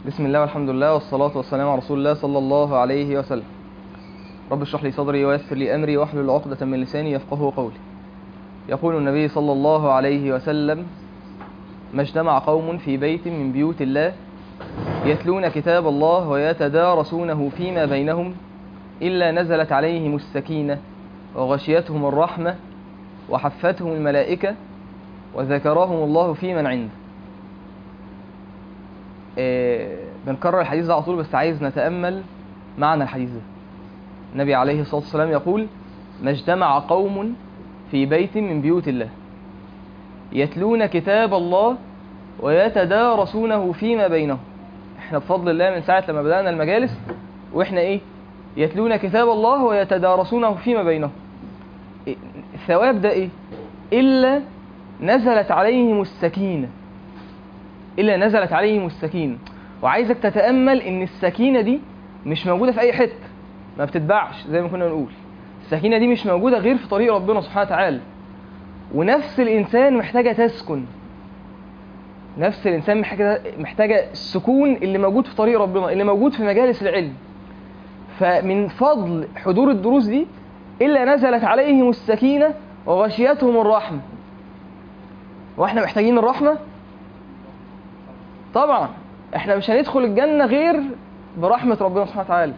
بسم الله والحمد لله والصلاة والسلام على رسول الله صلى الله عليه وسلم رب اشرح لي صدري ويسر لي أمري واحلل عقدة من لساني يفقه قولي يقول النبي صلى الله عليه وسلم ما اجتمع قوم في بيت من بيوت الله يتلون كتاب الله ويتدارسونه فيما بينهم إلا نزلت عليهم السكينة وغشيتهم الرحمة وحفتهم الملائكة وذكرهم الله في من عنده آه، بنكرر الحديث ده على طول بس عايز نتأمل معنى الحديث ده النبي عليه الصلاة والسلام يقول ما اجتمع قوم في بيت من بيوت الله يتلون كتاب الله ويتدارسونه فيما بينهم احنا بفضل الله من ساعة لما بدأنا المجالس واحنا ايه يتلون كتاب الله ويتدارسونه فيما بينهم إيه؟ الثواب ده ايه إلا نزلت عليهم السكينة إلا نزلت عليهم السكينة وعايزك تتأمل إن السكينة دي مش موجودة في أي حتة ما بتتباعش زي ما كنا بنقول السكينة دي مش موجودة غير في طريق ربنا سبحانه وتعالى ونفس الإنسان محتاجة تسكن نفس الإنسان محتاجة محتاجة السكون اللي موجود في طريق ربنا اللي موجود في مجالس العلم فمن فضل حضور الدروس دي إلا نزلت عليهم السكينة وغشيتهم الرحمة واحنا محتاجين الرحمة طبعا احنا مش هندخل الجنة غير برحمة ربنا سبحانه وتعالى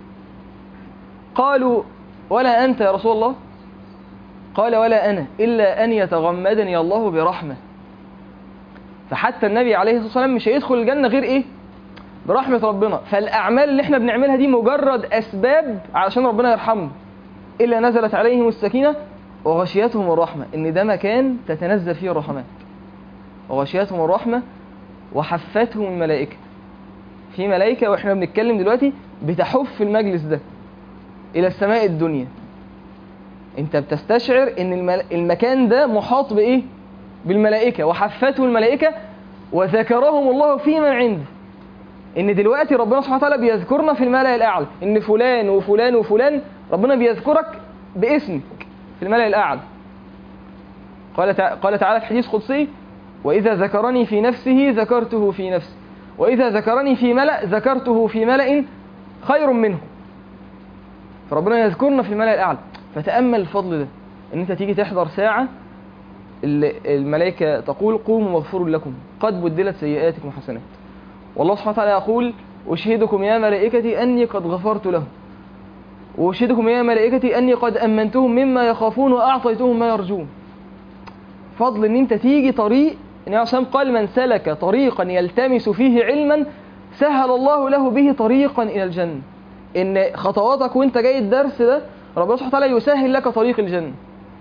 قالوا ولا أنت يا رسول الله قال ولا أنا إلا أن يتغمدني الله برحمة فحتى النبي عليه الصلاة والسلام مش هيدخل الجنة غير إيه برحمة ربنا فالأعمال اللي احنا بنعملها دي مجرد أسباب علشان ربنا يرحمنا إلا نزلت عليهم السكينة وغشيتهم الرحمة إن ده مكان تتنزل فيه الرحمات وغشيتهم الرحمة وحفتهم الملائكة في ملائكة واحنا بنتكلم دلوقتي بتحف المجلس ده إلى السماء الدنيا انت بتستشعر ان المل... المكان ده محاط بإيه بالملائكة وحفته الملائكة وذكرهم الله في من عنده ان دلوقتي ربنا سبحانه وتعالى بيذكرنا في الملأ الأعلى ان فلان وفلان وفلان ربنا بيذكرك باسمك في الملأ الأعلى قال تع... قال تعالى في حديث قدسي وإذا ذكرني في نفسه ذكرته في نفسي وإذا ذكرني في ملأ ذكرته في ملأ خير منه فربنا يذكرنا في الملأ الأعلى فتأمل الفضل ده إن أنت تيجي تحضر ساعة الملائكة تقول قوموا مغفور لكم قد بدلت سيئاتكم حسنات والله سبحانه وتعالى يقول أشهدكم يا ملائكتي أني قد غفرت لهم وأشهدكم يا ملائكتي أني قد أمنتهم مما يخافون وأعطيتهم ما يرجون فضل ان انت تيجي طريق النبي عليه قال من سلك طريقا يلتمس فيه علما سهل الله له به طريقا الى الجنه ان خطواتك وانت جاي الدرس ده ربنا سبحانه وتعالى يسهل لك طريق الجنه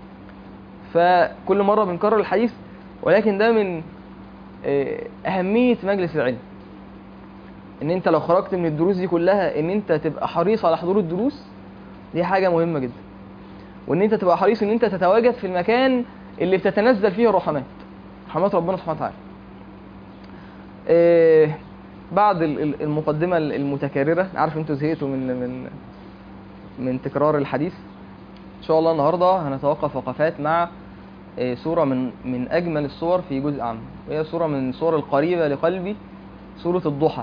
فكل مره بنكرر الحديث ولكن ده من اهميه مجلس العلم ان انت لو خرجت من الدروس دي كلها ان انت تبقى حريص على حضور الدروس دي حاجه مهمه جدا وان انت تبقى حريص ان انت تتواجد في المكان اللي بتتنزل فيه الرحمات رحمات ربنا سبحانه وتعالى إيه بعد المقدمة المتكررة عارف انتوا زهقتوا من من من تكرار الحديث ان شاء الله النهاردة هنتوقف وقفات مع إيه سورة من من أجمل الصور في جزء عام وهي سورة من الصور القريبة لقلبي سورة الضحى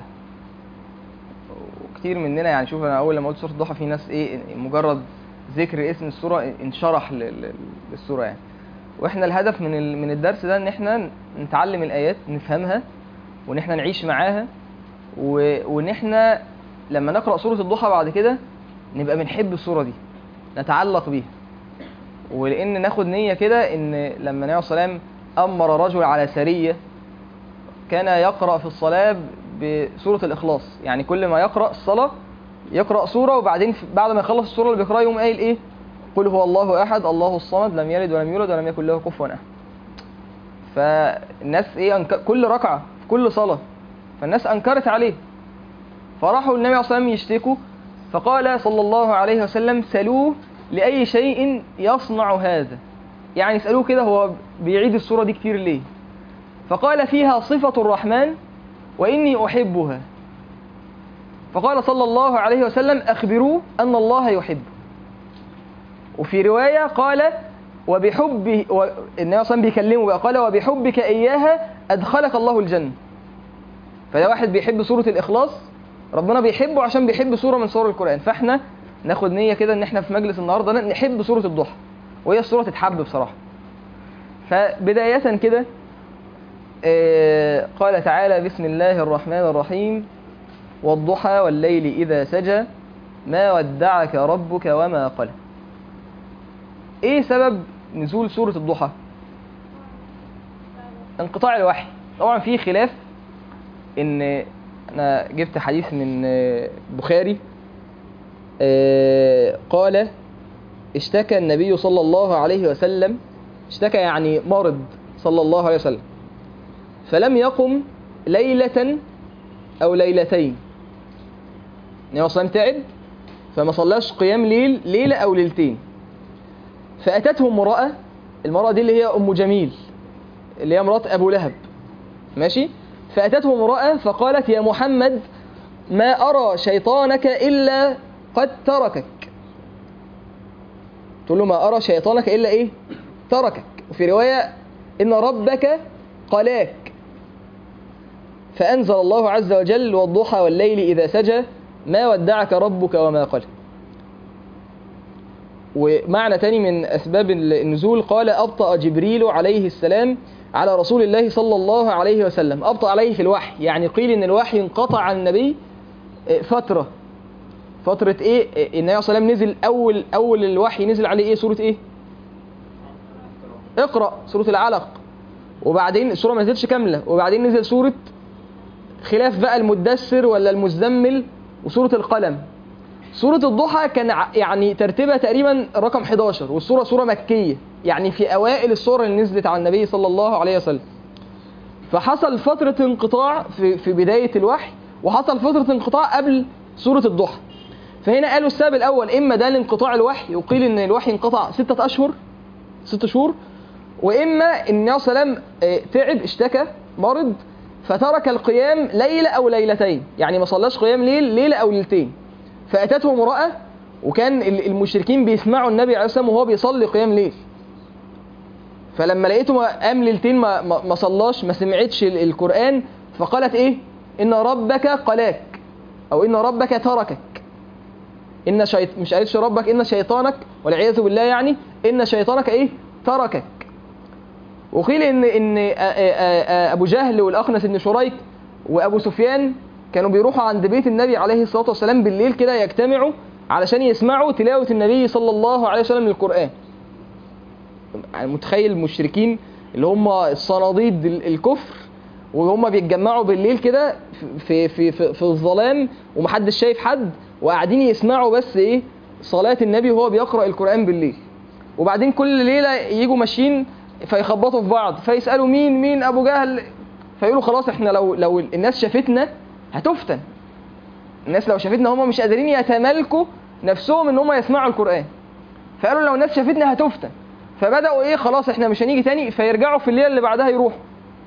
وكتير مننا يعني شوف انا اول لما قلت سورة الضحى في ناس ايه مجرد ذكر اسم السورة انشرح للسورة يعني واحنا الهدف من من الدرس ده ان احنا نتعلم الايات نفهمها وان احنا نعيش معاها وان احنا لما نقرا سوره الضحى بعد كده نبقى بنحب السوره دي نتعلق بيها ولان ناخد نيه كده ان لما النبي صلى الله عليه وسلم امر رجل على سريه كان يقرا في الصلاه بسوره الاخلاص يعني كل ما يقرا الصلاه يقرا سوره وبعدين بعد ما يخلص السوره اللي بيقراها يقوم قايل ايه قل هو الله احد الله الصمد لم يلد ولم يولد ولم يكن له كفوا احد فالناس ايه أنك... كل ركعه في كل صلاه فالناس انكرت عليه فراحوا النبي عليه الصلاه والسلام يشتكوا فقال صلى الله عليه وسلم سلوه لاي شيء يصنع هذا يعني اسالوه كده هو بيعيد السوره دي كتير ليه فقال فيها صفه الرحمن واني احبها فقال صلى الله عليه وسلم اخبروه ان الله يحبه وفي رواية قال وبحبه النبي صلى الله عليه وسلم بيكلمه بقى قال وبحبك إياها أدخلك الله الجنة فده واحد بيحب سوره الاخلاص ربنا بيحبه عشان بيحب سوره من سور القران فاحنا ناخد نيه كده ان احنا في مجلس النهارده نحب سوره الضحى وهي السوره تتحب بصراحه فبدايه كده آه، قال تعالى بسم الله الرحمن الرحيم والضحى والليل إذا سجى ما ودعك ربك وما قلى ايه سبب نزول سورة الضحى انقطاع الوحي طبعا في خلاف ان انا جبت حديث من آه، بخاري آه، قال اشتكى النبي صلى الله عليه وسلم اشتكى يعني مرض صلى الله عليه وسلم فلم يقم ليلة أو ليلتين النبي صلى الله عليه وسلم تعب فما صلاش قيام ليل ليلة أو ليلتين فأتته امرأة المرأة دي اللي هي أم جميل اللي هي مرات أبو لهب ماشي فأتته امرأة فقالت يا محمد ما أرى شيطانك إلا قد تركك تقول له ما أرى شيطانك إلا إيه تركك وفي رواية إن ربك قلاك فأنزل الله عز وجل والضحى والليل إذا سجى ما ودعك ربك وما قلى ومعنى تاني من أسباب النزول قال أبطأ جبريل عليه السلام على رسول الله صلى الله عليه وسلم أبطأ عليه في الوحي يعني قيل إن الوحي انقطع عن النبي فترة فترة إيه النبي صلى الله عليه وسلم نزل أول أول الوحي نزل عليه إيه سورة إيه اقرأ سورة العلق وبعدين السورة ما نزلتش كاملة وبعدين نزل سورة خلاف بقى المدثر ولا المزمل وسورة القلم سورة الضحى كان ع- يعني ترتيبها تقريبا رقم 11 والسورة سورة مكية يعني في أوائل السورة اللي نزلت على النبي صلى الله عليه وسلم فحصل فترة انقطاع في, في بداية الوحي وحصل فترة انقطاع قبل سورة الضحى فهنا قالوا السبب الأول إما ده لانقطاع الوحي وقيل إن الوحي انقطع ستة أشهر ست شهور وإما إن النبي صلى الله عليه وسلم آه، تعب اشتكى مرض فترك القيام ليلة أو ليلتين يعني ما صلاش قيام ليل ليلة أو ليلتين فأتته امرأة وكان ال- المشركين بيسمعوا النبي عليه الصلاة والسلام وهو بيصلي قيام ليل فلما لقيته ما- قام ليلتين ما, ما, ما صلاش ما سمعتش ال- القرآن فقالت إيه إن ربك قلاك أو إن ربك تركك إن شيط... مش قالتش ربك إن شيطانك والعياذ بالله يعني إن شيطانك إيه تركك وقيل ان ان آ- آ- آ- ابو جهل والاخنس بن شريك وابو سفيان كانوا بيروحوا عند بيت النبي عليه الصلاه والسلام بالليل كده يجتمعوا علشان يسمعوا تلاوه النبي صلى الله عليه وسلم للقران يعني متخيل المشركين اللي هم الصناديد ال- الكفر وهم بيتجمعوا بالليل كده في في في, في الظلام ومحدش شايف حد وقاعدين يسمعوا بس ايه صلاه النبي وهو بيقرا القران بالليل وبعدين كل ليله يجوا ماشيين فيخبطوا في بعض فيسالوا مين مين ابو جهل فيقولوا خلاص احنا لو لو الناس شافتنا هتفتن الناس لو شافتنا هم مش قادرين يتمالكوا نفسهم ان هم يسمعوا القران فقالوا لو الناس شافتنا هتفتن فبداوا ايه خلاص احنا مش هنيجي تاني فيرجعوا في الليله اللي بعدها يروحوا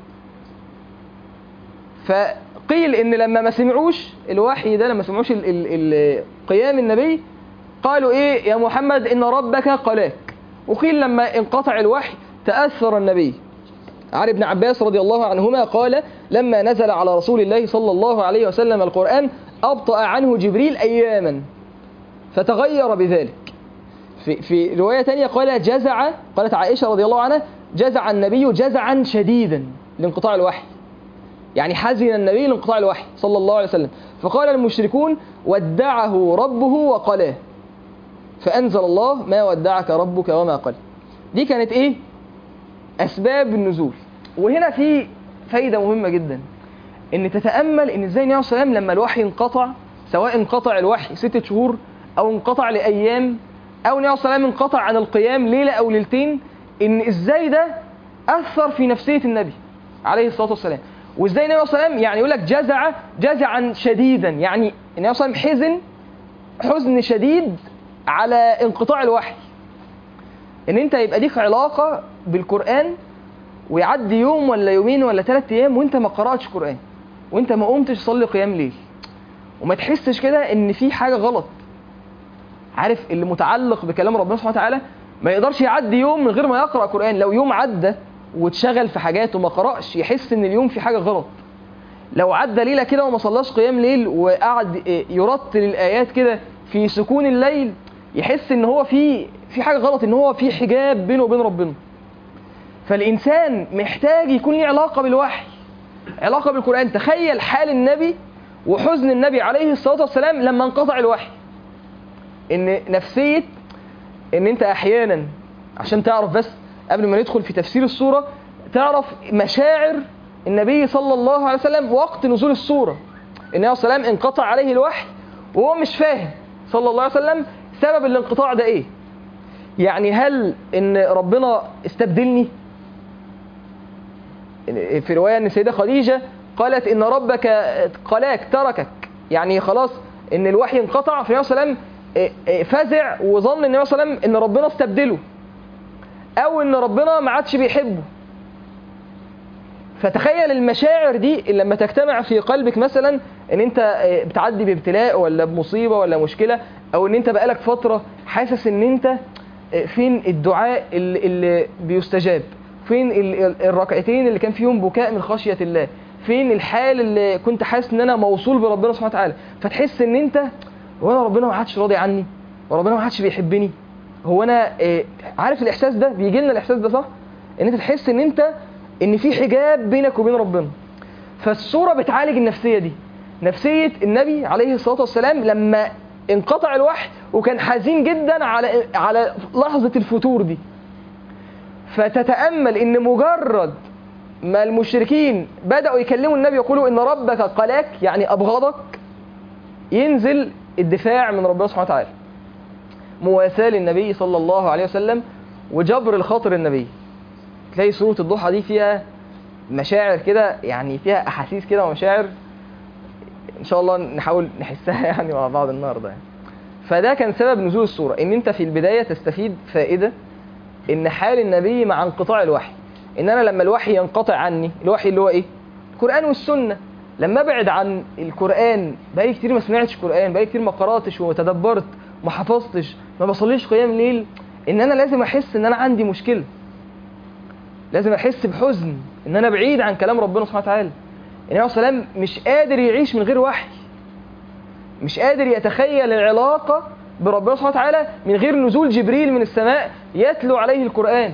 فقيل ان لما ما سمعوش الوحي ده لما سمعوش ال ال ال قيام النبي قالوا ايه يا محمد ان ربك قلاك وقيل لما انقطع الوحي تاثر النبي عن ابن عباس رضي الله عنهما قال لما نزل على رسول الله صلى الله عليه وسلم القرآن أبطأ عنه جبريل أياما فتغير بذلك في, في رواية تانية قال جزع قالت عائشة رضي الله عنها جزع النبي جزعا شديدا لانقطاع الوحي يعني حزن النبي لانقطاع الوحي صلى الله عليه وسلم فقال المشركون ودعه ربه وقلاه فأنزل الله ما ودعك ربك وما قل دي كانت ايه اسباب النزول وهنا في فايده مهمه جدا ان تتامل ان ازاي النبي صلى الله عليه وسلم لما الوحي انقطع سواء انقطع الوحي ستة شهور او انقطع لايام او النبي صلى الله عليه وسلم انقطع عن القيام ليله او ليلتين ان ازاي ده اثر في نفسيه النبي عليه الصلاه والسلام وازاي النبي صلى الله عليه وسلم يعني يقول لك جزع جزعا شديدا يعني النبي صلى الله عليه وسلم حزن حزن شديد على انقطاع الوحي ان انت يبقى ليك علاقه بالقران ويعدي يوم ولا يومين ولا ثلاث ايام وانت ما قراتش قران وانت ما قمتش تصلي قيام ليل وما تحسش كده ان في حاجه غلط عارف اللي متعلق بكلام ربنا سبحانه وتعالى ما يقدرش يعدي يوم من غير ما يقرا قران لو يوم عدى واتشغل في حاجات وما قراش يحس ان اليوم في حاجه غلط لو عدى ليله كده وما صلاش قيام ليل وقعد آه، يرتل الايات كده في سكون الليل يحس ان هو في في حاجه غلط ان هو في حجاب بينه وبين ربنا فالانسان محتاج يكون له علاقه بالوحي علاقه بالقران تخيل حال النبي وحزن النبي عليه الصلاه والسلام لما انقطع الوحي ان نفسيه ان انت احيانا عشان تعرف بس قبل ما ندخل في تفسير السوره تعرف مشاعر النبي صلى الله عليه وسلم وقت نزول السوره النبي صلى الله عليه وسلم انقطع عليه الوحي وهو مش فاهم صلى الله عليه وسلم سبب الانقطاع ده ايه يعني هل ان ربنا استبدلني في روايه ان السيده خديجه قالت ان ربك قلاك تركك يعني خلاص ان الوحي انقطع فالنبي صلى الله عليه وسلم إيه، إيه، فزع وظن النبي صلى الله عليه وسلم ان ربنا استبدله او ان ربنا ما عادش بيحبه فتخيل المشاعر دي اللي لما تجتمع في قلبك مثلا ان انت إيه، بتعدي بابتلاء ولا بمصيبه ولا مشكله او ان انت بقالك فتره حاسس ان انت إيه، فين الدعاء اللي, اللي بيستجاب فين ال- ال- الركعتين اللي كان فيهم بكاء من خشيه الله فين الحال اللي كنت حاسس ان انا موصول بربنا سبحانه وتعالى فتحس ان انت هو انا ربنا ما عادش راضي عني وربنا ما عادش بيحبني هو انا إيه، عارف الاحساس ده بيجي لنا الاحساس ده صح ان انت تحس ان انت ان في حجاب بينك وبين ربنا فالصوره بتعالج النفسيه دي نفسيه النبي عليه الصلاه والسلام لما انقطع الوحي وكان حزين جدا على على لحظه الفتور دي فتتامل ان مجرد ما المشركين بداوا يكلموا النبي يقولوا ان ربك قلاك يعني ابغضك ينزل الدفاع من ربنا سبحانه وتعالى مواساة للنبي صلى الله عليه وسلم وجبر الخاطر النبي تلاقي سورة الضحى دي فيها مشاعر كده يعني فيها أحاسيس كده ومشاعر إن شاء الله نحاول نحسها يعني مع بعض النهاردة يعني. فده كان سبب نزول السورة إن أنت في البداية تستفيد فائدة إن حال النبي مع انقطاع الوحي إن أنا لما الوحي ينقطع عني الوحي اللي هو إيه؟ القرآن والسنة لما ابعد عن القرآن بقالي كتير ما سمعتش قرآن بقالي كتير ما قرأتش وما تدبرت ما حفظتش ما بصليش قيام ليل ان انا لازم احس ان انا عندي مشكله لازم احس بحزن ان انا بعيد عن كلام ربنا سبحانه وتعالى النبي صلى الله عليه وسلم مش قادر يعيش من غير وحي مش قادر يتخيل العلاقه بربنا سبحانه وتعالى من غير نزول جبريل من السماء يتلو عليه القران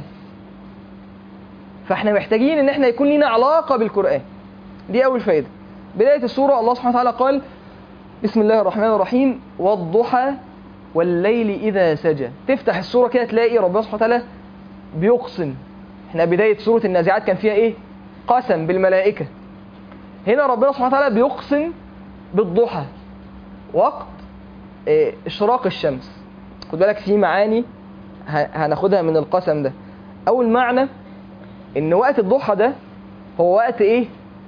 فاحنا محتاجين ان احنا يكون لنا علاقه بالقران دي اول فائده بدايه السوره الله سبحانه وتعالى قال بسم الله الرحمن الرحيم والضحى والليل إذا سجى تفتح السورة كده تلاقي ربنا سبحانه وتعالى بيقسم احنا بداية سورة النازعات كان فيها ايه قسم بالملائكة هنا ربنا سبحانه وتعالى بيقسم بالضحى وقت إيه، اشراق الشمس خد بالك في معاني ه- هناخدها من القسم ده اول معنى ان وقت الضحى ده هو وقت ايه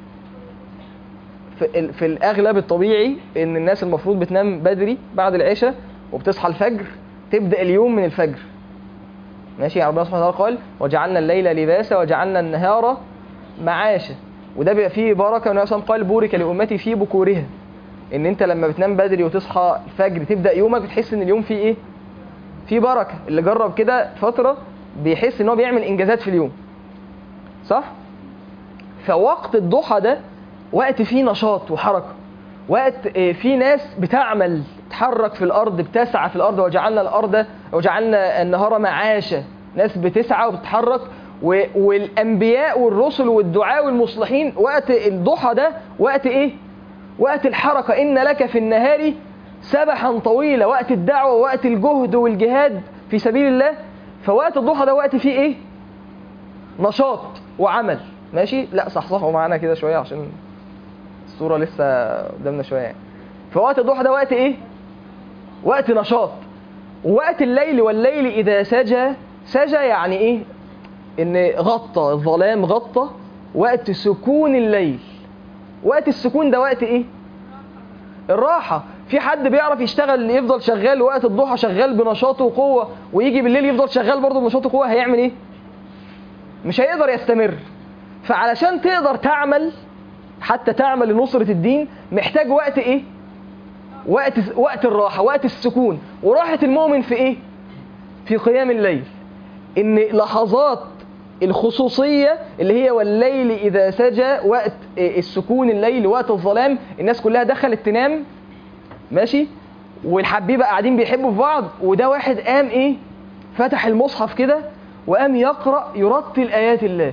في, ال- في الاغلب الطبيعي ان الناس المفروض بتنام بدري بعد العشاء وبتصحى الفجر تبدا اليوم من الفجر ماشي يعني ربنا سبحانه وتعالى قال وجعلنا الليل لباسا وجعلنا النهار معاشا وده بيبقى فيه بركه والنبي صلى الله عليه وسلم قال بورك لامتي في بكورها ان انت لما بتنام بدري وتصحى الفجر تبدا يومك بتحس ان اليوم فيه ايه فيه بركه اللي جرب كده فتره بيحس ان هو بيعمل انجازات في اليوم صح فوقت الضحى ده وقت فيه نشاط وحركه وقت آه، فيه ناس بتعمل تتحرك في الارض بتسعى في الارض وجعلنا الارض وجعلنا النهار معاشا ناس بتسعى وبتتحرك و- والانبياء والرسل والدعاء والمصلحين وقت الضحى ده وقت ايه وقت الحركه ان لك في النهار سبحا طويلا وقت الدعوه ووقت الجهد والجهاد في سبيل الله فوقت الضحى ده وقت فيه ايه نشاط وعمل ماشي لا صحصحوا معانا كده شويه عشان الصوره لسه قدامنا شويه يعني فوقت الضحى ده وقت ايه وقت نشاط ووقت الليل والليل اذا سجى سجى يعني ايه ان غطى الظلام غطى وقت سكون الليل وقت السكون ده وقت ايه الراحة في حد بيعرف يشتغل يفضل شغال وقت الضحى شغال بنشاط وقوة ويجي بالليل يفضل شغال برضه بنشاط وقوة هيعمل ايه مش هيقدر يستمر فعلشان تقدر تعمل حتى تعمل لنصرة الدين محتاج وقت ايه وقت وقت الراحة وقت السكون وراحة المؤمن في ايه في قيام الليل ان لحظات الخصوصية اللي هي والليل إذا سجى وقت السكون الليل وقت الظلام الناس كلها دخلت تنام ماشي والحبيبة قاعدين بيحبوا في بعض وده واحد قام ايه فتح المصحف كده وقام يقرأ يرتل آيات الله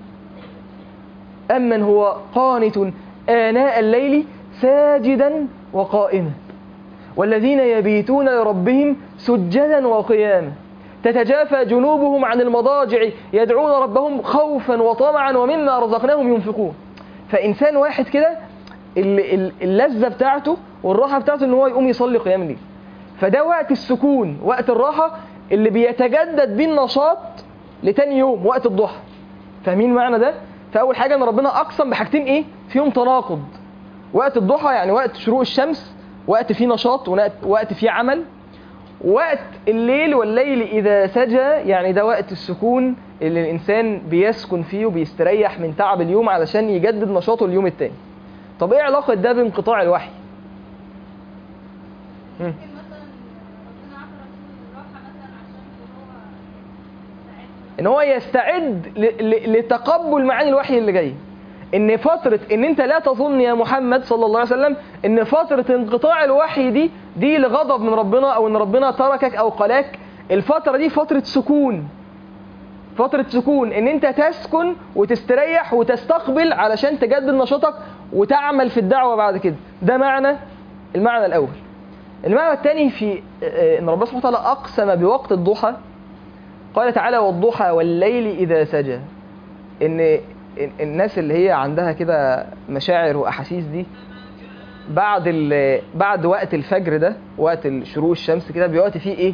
أمن هو قانت آناء الليل ساجدا وقائما والذين يبيتون لربهم سجدا وقياما تتجافى جنوبهم عن المضاجع يدعون ربهم خوفا وطمعا ومما رزقناهم ينفقون فإنسان واحد كده ال- ال- اللذة بتاعته والراحة بتاعته إن هو يقوم يصلي قيام الليل فده وقت السكون وقت الراحة اللي بيتجدد بيه النشاط لتاني يوم وقت الضحى فاهمين معنى ده؟ فأول حاجة إن ربنا أقسم بحاجتين إيه؟ فيهم تناقض وقت الضحى يعني وقت شروق الشمس وقت فيه نشاط وقت وقت فيه عمل وقت الليل والليل إذا سجى يعني ده وقت السكون اللي الإنسان بيسكن فيه وبيستريح من تعب اليوم علشان يجدد نشاطه اليوم التاني طب إيه علاقة ده بانقطاع الوحي؟ مم. ممكن مثلا ربنا عمل رسول الراحة مثلا عشان اللي هو يساعدنا ان هو يستعد ل- ل- لتقبل معاني الوحي اللي جاي ان فتره ان انت لا تظن يا محمد صلى الله عليه وسلم ان فتره انقطاع الوحي دي دي لغضب من ربنا او ان ربنا تركك او قلاك الفتره دي فتره سكون فتره سكون ان انت تسكن وتستريح وتستقبل علشان تجدد نشاطك وتعمل في الدعوه بعد كده ده معنى المعنى الاول المعنى الثاني في آه، ان ربنا سبحانه وتعالى اقسم بوقت الضحى قال تعالى والضحى والليل إذا سجى إن إن- الناس اللي هي عندها كده مشاعر وأحاسيس دي بعد ال... بعد وقت الفجر ده وقت شروق الشمس كده بيبقى وقت فيه إيه؟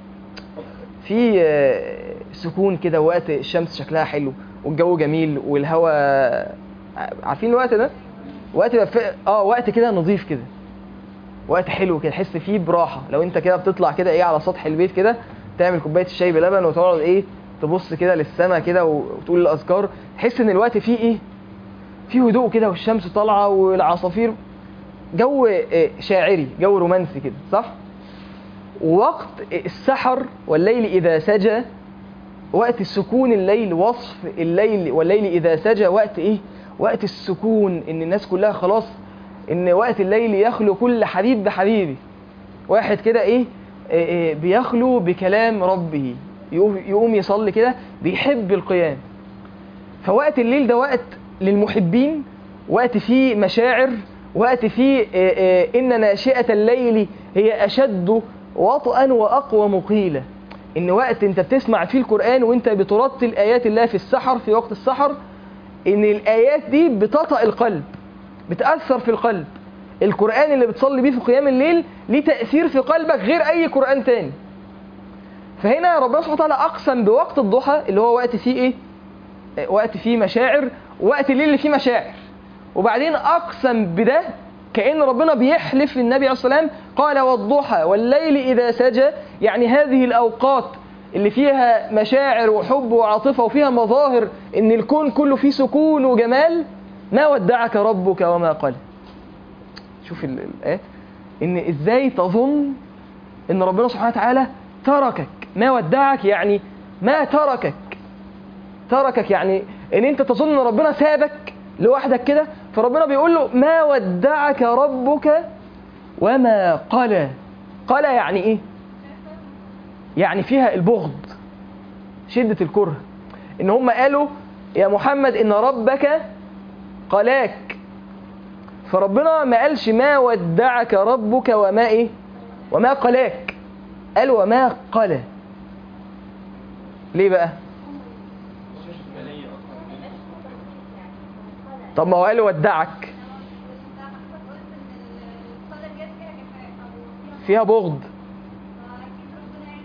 في آه، سكون كده وقت الشمس شكلها حلو والجو جميل والهواء عارفين الوقت ده؟ وقت بقى في- اه وقت كده نظيف كده وقت حلو كده تحس فيه براحه لو انت كده بتطلع كده ايه على سطح البيت كده تعمل كوبايه الشاي بلبن وتقعد ايه تبص كده للسما كده وتقول الاذكار تحس ان الوقت فيه ايه فيه هدوء كده والشمس طالعه والعصافير جو آه، شاعري جو رومانسي كده صح ووقت السحر والليل اذا سجى وقت السكون الليل وصف الليل والليل اذا سجى وقت ايه وقت السكون ان الناس كلها خلاص ان وقت الليل يخلو كل حبيب بحبيبه واحد كده ايه إيه إيه بيخلو بكلام ربه يقوم يقوم يصلي كده بيحب القيام فوقت الليل ده وقت للمحبين وقت فيه مشاعر وقت فيه إيه إيه ان ناشئة الليل هي اشد وطئا واقوى مقيلة ان وقت انت بتسمع فيه القرآن وانت بترتل ايات الله في السحر في وقت السحر ان الايات دي بتطأ القلب بتأثر في القلب القرآن اللي بتصلي بيه في قيام الليل ليه تأثير في قلبك غير أي قرآن تاني فهنا ربنا سبحانه وتعالى أقسم بوقت الضحى اللي هو وقت فيه إيه؟ آه، وقت فيه مشاعر وقت الليل اللي فيه مشاعر وبعدين أقسم بده كأن ربنا بيحلف للنبي عليه الصلاة والسلام قال والضحى والليل إذا سجى يعني هذه الأوقات اللي فيها مشاعر وحب وعاطفة وفيها مظاهر إن الكون كله فيه سكون وجمال ما ودعك ربك وما قال شوف ال- الآيات إن إزاي تظن إن ربنا سبحانه وتعالى تركك ما ودعك يعني ما تركك تركك يعني إن أنت تظن إن ربنا سابك لوحدك كده فربنا بيقول له ما ودعك ربك وما قلى قلى يعني إيه؟ يعني فيها البغض شدة الكره إن هم قالوا يا محمد إن ربك قلاك فربنا ما قالش ما ودعك ربك وما ايه وما قلاك قال وما قلى ليه بقى طب ما هو قال ودعك انت حضرتك قلت ان الصلاة ديت فيها جفاء او فيها بغض فاكيد ربنا يعني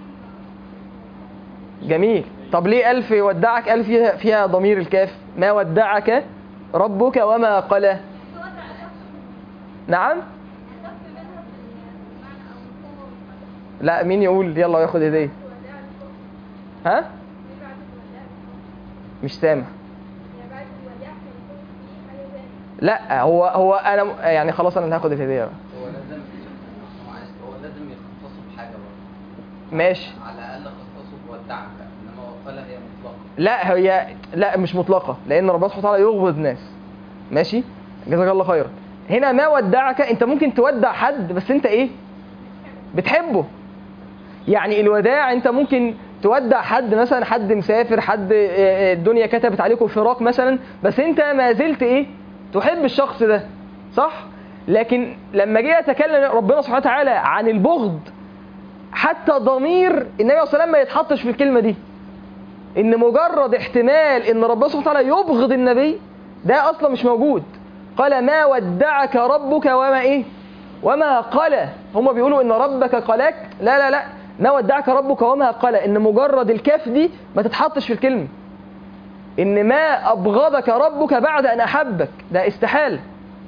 جميل طب ليه قال في ودعك قال فيها فيها ضمير الكاف ما ودعك ربك وما قلى هو تعرف نعم هدف منها في المعنى او القوة والقدر لا مين يقول يلا ياخد هديه الوداع الحب ها في بعد الوداع مش سامع يعني بعد الوداع هيكون في حاجة تاني لا هو هو انا يعني خلاص انا اللي هاخد الهديه بقى هو لازم هو عايز هو لازم يخصصه بحاجه برضه ماشي على الاقل خصصه بودعك انما وقالها هي مطلقه لا هي لا مش مطلقه لان ربنا سبحانه وتعالى يغبط الناس ماشي جزاك الله خيرا هنا ما ودعك انت ممكن تودع حد بس انت ايه بتحبه يعني الوداع انت ممكن تودع حد مثلا حد مسافر حد آه، آه، الدنيا كتبت عليكم فراق مثلا بس انت ما زلت ايه تحب الشخص ده صح لكن لما جه يتكلم ربنا سبحانه وتعالى عن البغض حتى ضمير النبي صلى الله عليه وسلم ما يتحطش في الكلمه دي ان مجرد احتمال ان ربنا سبحانه وتعالى يبغض النبي ده اصلا مش موجود قال ما ودعك ربك وما ايه وما قلى هم بيقولوا ان ربك قلاك لا لا لا ما ودعك ربك وما قلى ان مجرد الكاف دي ما تتحطش في الكلمه ان ما ابغضك ربك بعد ان احبك ده استحاله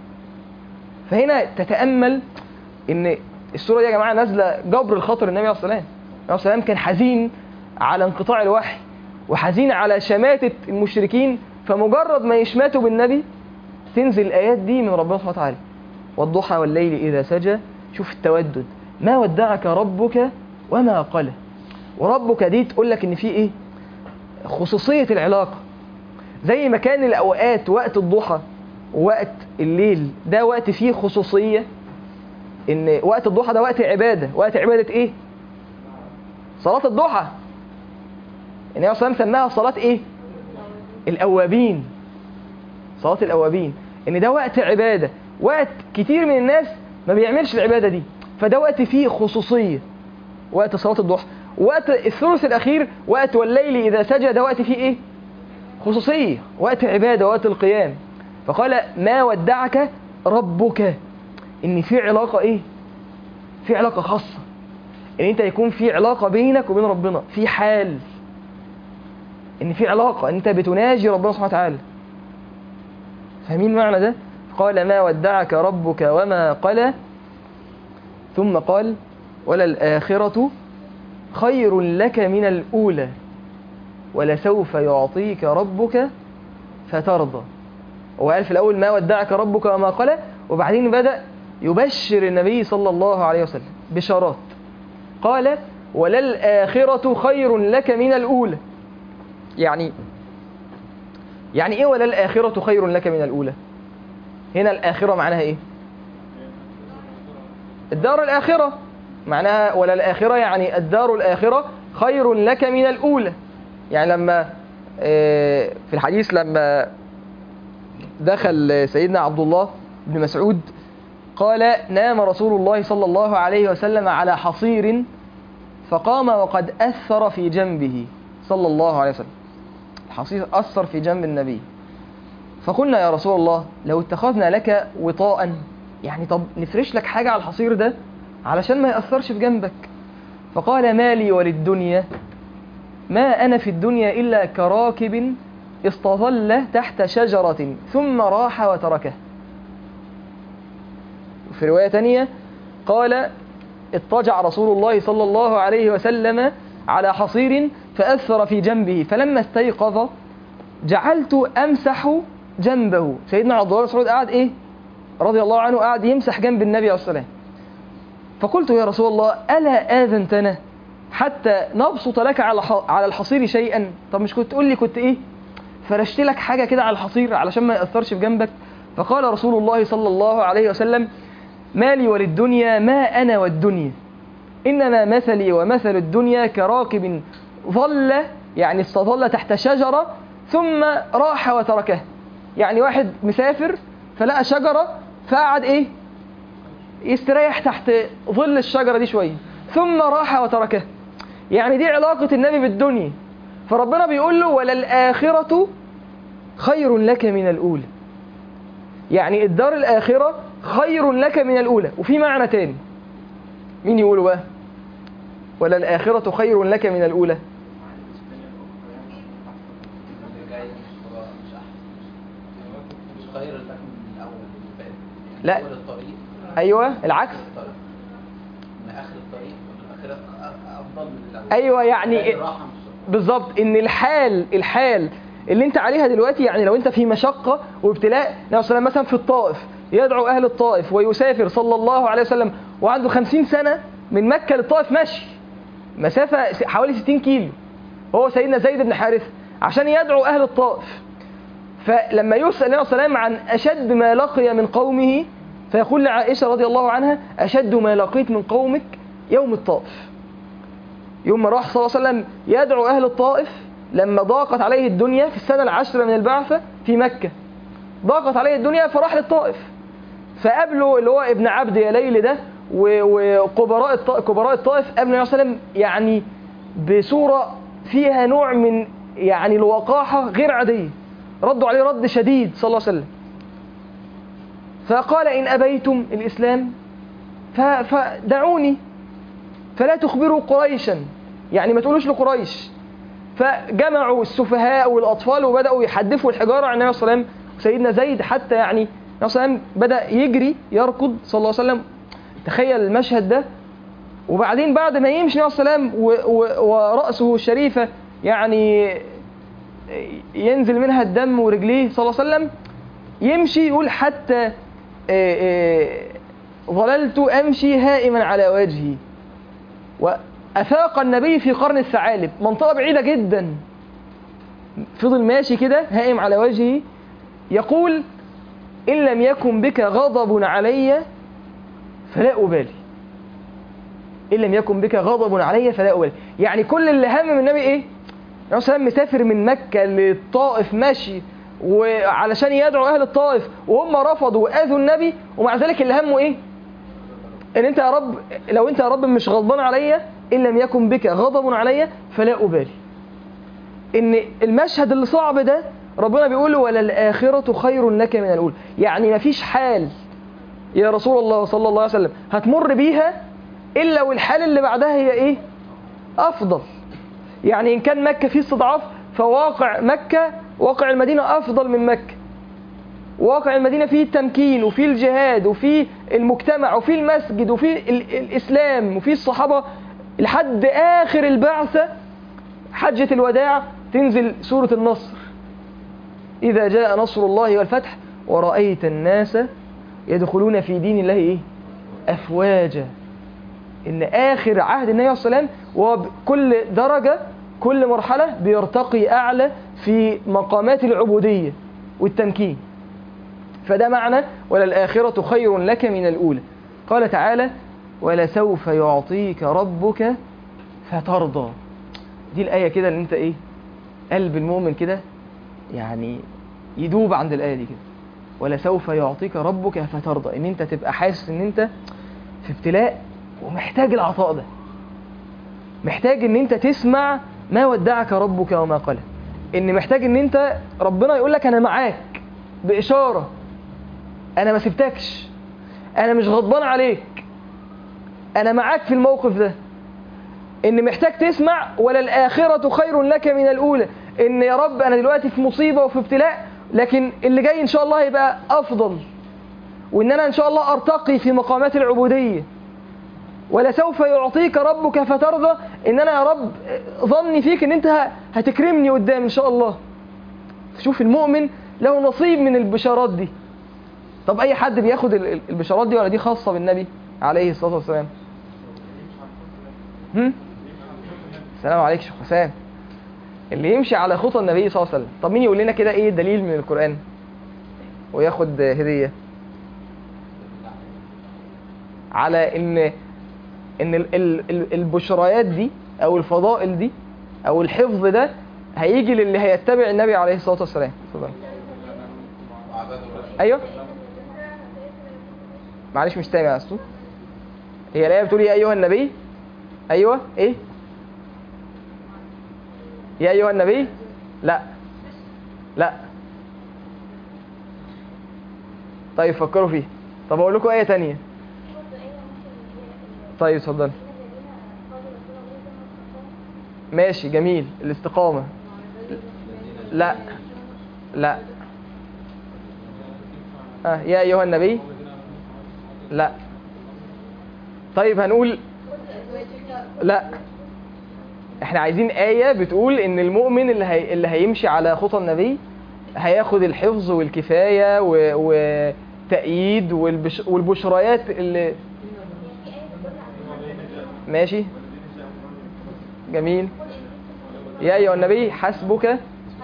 فهنا تتامل ان السوره دي يا جماعه نازله جبر الخاطر النبي عليه الصلاه والسلام النبي عليه الصلاه والسلام كان حزين على انقطاع الوحي وحزين على شماتة المشركين فمجرد ما يشمتوا بالنبي تنزل الآيات دي من ربنا سبحانه وتعالى والضحى والليل إذا سجى شوف التودد ما ودعك ربك وما قلى وربك دي تقول لك إن في إيه خصوصية العلاقة زي ما كان الأوقات وقت الضحى ووقت الليل ده وقت فيه خصوصية إن وقت الضحى ده وقت عبادة وقت عبادة إيه صلاة الضحى النبي صلى الله عليه وسلم سماها صلاة ايه؟ الأوابين صلاة الأوابين إن ده وقت عبادة وقت كتير من الناس ما بيعملش العبادة دي فده وقت فيه خصوصية وقت صلاة الضحى وقت الثلث الأخير وقت والليل إذا سجى ده وقت فيه إيه؟ خصوصية وقت عبادة وقت القيام فقال ما ودعك ربك إن في علاقة إيه؟ في علاقة خاصة إن أنت يكون في علاقة بينك وبين ربنا في حال ان في علاقه انت بتناجي ربنا سبحانه وتعالى فاهمين معنى ده قال ما ودعك ربك وما قلى ثم قال وللآخرة خير لك من الأولى ولسوف يعطيك ربك فترضى هو قال في الأول ما ودعك ربك وما قلى وبعدين بدأ يبشر النبي صلى الله عليه وسلم بشارات قال وللآخرة خير لك من الأولى يعني يعني ايه ولا الآخرة خير لك من الأولى هنا الآخرة معناها ايه الدار الآخرة معناها ولا الآخرة يعني الدار الآخرة خير لك من الأولى يعني لما آه، في الحديث لما دخل سيدنا عبد الله بن مسعود قال نام رسول الله صلى الله عليه وسلم على حصير فقام وقد أثر في جنبه صلى الله عليه وسلم الحصير أثر في جنب النبي فقلنا يا رسول الله لو اتخذنا لك وطاء يعني طب نفرش لك حاجة على الحصير ده علشان ما يأثرش في جنبك فقال ما لي وللدنيا ما أنا في الدنيا إلا كراكب استظل تحت شجرة ثم راح وتركه في رواية تانية قال اضطجع رسول الله صلى الله عليه وسلم على حصير فأثر في جنبه فلما استيقظ جعلت أمسح جنبه سيدنا عبد الله بن مسعود قاعد إيه رضي الله عنه قاعد يمسح جنب النبي عليه الصلاة والسلام فقلت يا رسول الله ألا آذنتنا حتى نبسط لك على ح- على الحصير شيئا طب مش كنت تقول لي كنت إيه فرشت لك حاجة كده على الحصير علشان ما يأثرش في جنبك فقال رسول الله صلى الله عليه وسلم ما لي وللدنيا ما أنا والدنيا إنما مثلي ومثل الدنيا كراكب ظل يعني استظل تحت شجرة ثم راح وتركه يعني واحد مسافر فلقى شجرة فقعد إيه يستريح تحت ظل الشجرة دي شوية ثم راح وتركه يعني دي علاقة النبي بالدنيا فربنا بيقول له وللآخرة خير لك من الأولى يعني الدار الآخرة خير لك من الأولى وفي معنى تاني مين يقوله بقى ولا الآخرة خير لك من الأولى اللي جاي مش هو مش احسن مش خير لك من الاول اللي فات يعني لا. اول الطريق أيوة العكس الطريق. من اخر الطريق والاخره أ- افضل من الاول أيوة يعني يعني إيه؟ الراحه مش بالظبط ان الحال الحال اللي انت عليها دلوقتي يعني لو انت في مشقة وابتلاء النبي صلى الله عليه وسلم مثلا في الطائف يدعو اهل الطائف ويسافر صلى الله عليه وسلم وعنده خمسين سنة من مكة للطائف مشي مسافة س- حوالي 60 كيلو هو سيدنا زيد بن حارثة عشان يدعو أهل الطائف فلما يسأل النبي صلى الله عليه وسلم عن أشد ما لقي من قومه فيقول لعائشة رضي الله عنها أشد ما لقيت من قومك يوم الطائف يوم ما راح صلى الله عليه وسلم يدعو أهل الطائف لما ضاقت عليه الدنيا في السنة العاشرة من البعثة في مكة ضاقت عليه الدنيا فراح للطائف فقابله اللي هو ابن عبد يا ليل ده و- وكبراء الط- كبراء الطائف قابل النبي صلى الله عليه وسلم يعني بصورة فيها نوع من يعني الوقاحة غير عادية ردوا عليه رد شديد صلى الله عليه وسلم فقال إن أبيتم الإسلام ف- فدعوني فلا تخبروا قريشا يعني ما تقولوش لقريش فجمعوا السفهاء والأطفال وبدأوا يحدفوا الحجارة عن النبي صلى الله عليه وسلم سيدنا زيد حتى يعني النبي صلى الله عليه وسلم بدأ يجري يركض صلى الله عليه وسلم تخيل المشهد ده وبعدين بعد ما يمشي النبي صلى الله عليه وسلم و- و- ورأسه الشريفة يعني ينزل منها الدم ورجليه صلى الله عليه وسلم يمشي يقول حتى آه، آه، ظللت أمشي هائما على وجهي وأفاق النبي في قرن الثعالب منطقة بعيدة جدا فضل ماشي كده هائم على وجهه يقول إن لم يكن بك غضب علي فلا أبالي إن لم يكن بك غضب علي فلا أبالي يعني كل اللي هم من النبي إيه؟ النبي صلى الله عليه وسلم مسافر من مكة للطائف ماشي وعلشان يدعو أهل الطائف وهم رفضوا وآذوا النبي ومع ذلك اللي همه إيه؟ ان انت يا رب لو انت يا رب مش غضبان عليا ان لم يكن بك غضب عليا فلا ابالي ان المشهد اللي صعب ده ربنا بيقول ولا الاخره خير لك من الاولى يعني مفيش حال يا رسول الله صلى الله عليه وسلم هتمر بيها الا والحال اللي بعدها هي ايه افضل يعني ان كان مكه فيه استضعاف فواقع مكه واقع المدينه افضل من مكه واقع المدينة فيه التمكين وفيه الجهاد وفيه المجتمع وفيه المسجد وفيه ال- الإسلام وفيه الصحابة لحد آخر البعثة حجة الوداع تنزل سورة النصر إذا جاء نصر الله والفتح ورأيت الناس يدخلون في دين الله إيه؟ أفواجا إن آخر عهد النبي صلى الله عليه وسلم وكل درجة كل مرحلة بيرتقي أعلى في مقامات العبودية والتمكين فده معنى وللآخرة خير لك من الأولى قال تعالى ولسوف يعطيك ربك فترضى دي الآية كده اللي انت ايه قلب المؤمن كده يعني يدوب عند الآية دي كده ولسوف يعطيك ربك فترضى ان انت تبقى حاسس ان انت في ابتلاء ومحتاج العطاء ده محتاج ان انت تسمع ما ودعك ربك وما قلى ان محتاج ان انت ربنا يقول لك انا معاك بإشارة انا ما سبتكش انا مش غضبان عليك انا معاك في الموقف ده ان محتاج تسمع ولا الاخره خير لك من الاولى ان يا رب انا دلوقتي في مصيبه وفي ابتلاء لكن اللي جاي ان شاء الله هيبقى افضل وان انا ان شاء الله ارتقي في مقامات العبوديه ولسوف يعطيك ربك فترضى ان انا يا رب ظني فيك ان انت هتكرمني قدام ان شاء الله شوف المؤمن له نصيب من البشارات دي طب اي حد بياخد ال- ال- البشارات دي ولا دي خاصه بالنبي عليه الصلاه والسلام هم؟ السلام عليك شيخ حسام اللي يمشي على خطى النبي صلى الله عليه وسلم طب مين يقول لنا كده ايه دليل من القران وياخد هديه على ان ان ال- ال- ال- البشريات دي او الفضائل دي او الحفظ ده هيجي للي هيتبع النبي عليه الصلاه والسلام اتفضل وعباد الرحمن ايوه معلش مش سامع اصله هي الايه بتقول يا ايها النبي ايوه ايه يا ايها النبي لا لا طيب فكروا فيه طب اقول لكم ايه تانية طيب اتفضل ماشي جميل الاستقامة لا لا آه يا أيها النبي لا طيب هنقول لا احنا عايزين آية بتقول ان المؤمن اللي, هي... اللي هيمشي على خطى النبي هياخد الحفظ والكفاية و... وتأييد والبش... والبشريات اللي ماشي جميل يا أيها النبي حسبك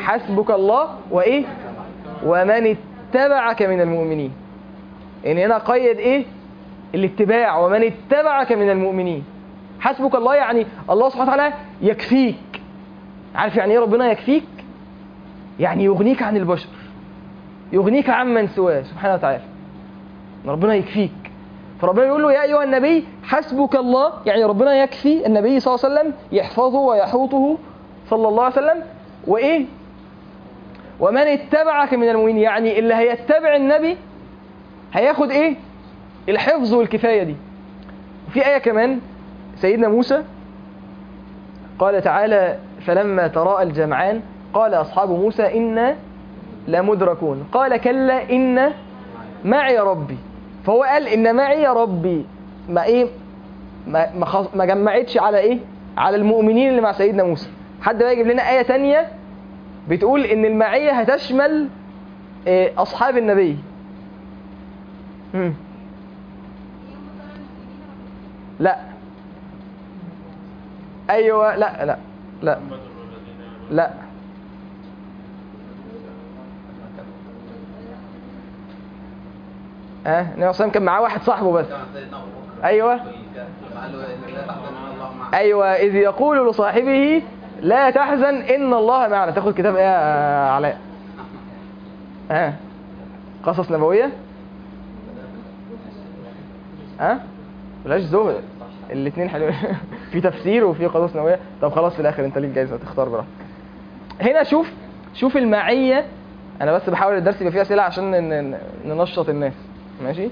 حسبك الله وايه ومن اتبعك من المؤمنين ان هنا قيد ايه الاتباع ومن اتبعك من المؤمنين حسبك الله يعني الله سبحانه وتعالى يكفيك عارف يعني ايه ربنا يكفيك يعني يغنيك عن البشر يغنيك عمن سواه سبحانه وتعالى إن ربنا يكفيك فربنا يقول له يا ايها النبي حسبك الله يعني ربنا يكفي النبي صلى الله عليه وسلم يحفظه ويحوطه صلى الله عليه وسلم وايه ومن اتبعك من المؤمنين يعني اللي هيتبع النبي هياخد ايه الحفظ والكفايه دي في ايه كمان سيدنا موسى قال تعالى فلما تراءى الجمعان قال اصحاب موسى انا لمدركون قال كلا ان معي ربي فهو قال ان معي ربي ما ايه ما ما, خص- ما جمعتش على ايه على المؤمنين اللي مع سيدنا موسى حد بقى يجيب لنا ايه تانية بتقول ان المعيه هتشمل إيه اصحاب النبي مم. يوم ترى المؤمنين لا ايوه لا لا لا لا اه النبي صلى الله عليه وسلم كان معاه واحد صاحبه بس كما سيدنا ابو بكر ايوه لما قال له لا تحزن ان الله معك ايوه اذ يقول لصاحبه لا تحزن ان الله معنا تاخد كتاب ايه يا علاء ها قصص نبويه ها بلاش زهد الاثنين حلوين في تفسير وفي قصص نبويه طب خلاص في الاخر انت ليك جايزه تختار براحتك هنا شوف شوف المعيه انا بس بحاول الدرس يبقى فيه اسئله عشان ن- ن- ننشط الناس ماشي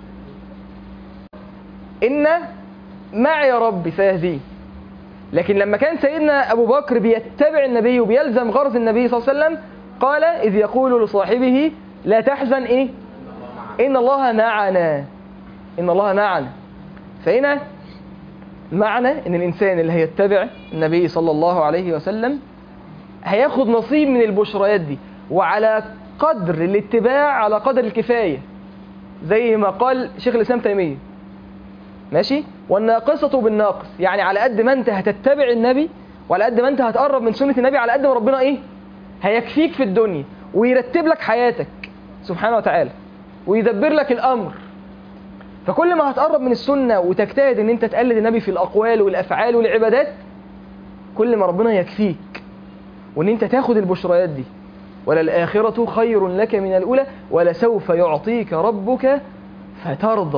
ان معي ربي سيهديه لكن لما كان سيدنا ابو بكر بيتبع النبي وبيلزم غرض النبي صلى الله عليه وسلم قال اذ يقول لصاحبه لا تحزن ايه ان الله معنا ان الله معنا فهنا معنى ان الانسان اللي هيتبع النبي صلى الله عليه وسلم هياخد نصيب من البشريات دي وعلى قدر الاتباع على قدر الكفايه زي ما قال شيخ الاسلام تيميه ماشي والناقصة بالناقص يعني على قد ما انت هتتبع النبي وعلى قد ما انت هتقرب من سنة النبي على قد ما ربنا ايه هيكفيك في الدنيا ويرتب لك حياتك سبحانه وتعالى ويدبر لك الامر فكل ما هتقرب من السنة وتجتهد ان انت تقلد النبي في الاقوال والافعال والعبادات كل ما ربنا يكفيك وان انت تاخد البشريات دي وللآخرة خير لك من الأولى ولسوف يعطيك ربك فترضى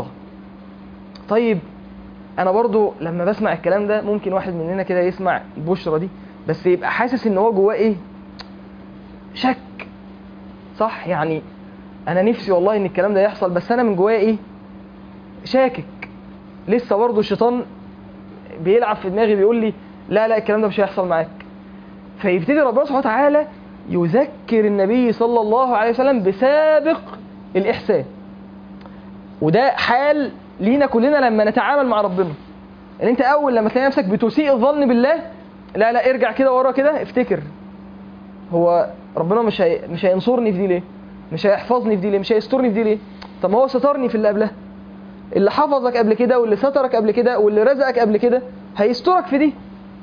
طيب انا برضو لما بسمع الكلام ده ممكن واحد مننا كده يسمع البشرة دي بس يبقى حاسس ان هو جواه ايه شك صح يعني انا نفسي والله ان الكلام ده يحصل بس انا من جوايا ايه شاكك لسه برضو الشيطان بيلعب في دماغي بيقول لي لا لا الكلام ده مش هيحصل معاك فيبتدي ربنا سبحانه وتعالى يذكر النبي صلى الله عليه وسلم بسابق الإحسان وده حال لينا كلنا لما نتعامل مع ربنا ان انت اول لما تلاقي نفسك بتسيء الظن بالله لا لا ارجع كده ورا كده افتكر هو ربنا مش هي... مش هينصرني في دي ليه مش هيحفظني في دي ليه مش هيسترني في دي ليه طب ما هو سترني في اللي قبلها اللي حفظك قبل كده واللي سترك قبل كده واللي رزقك قبل كده هيسترك في دي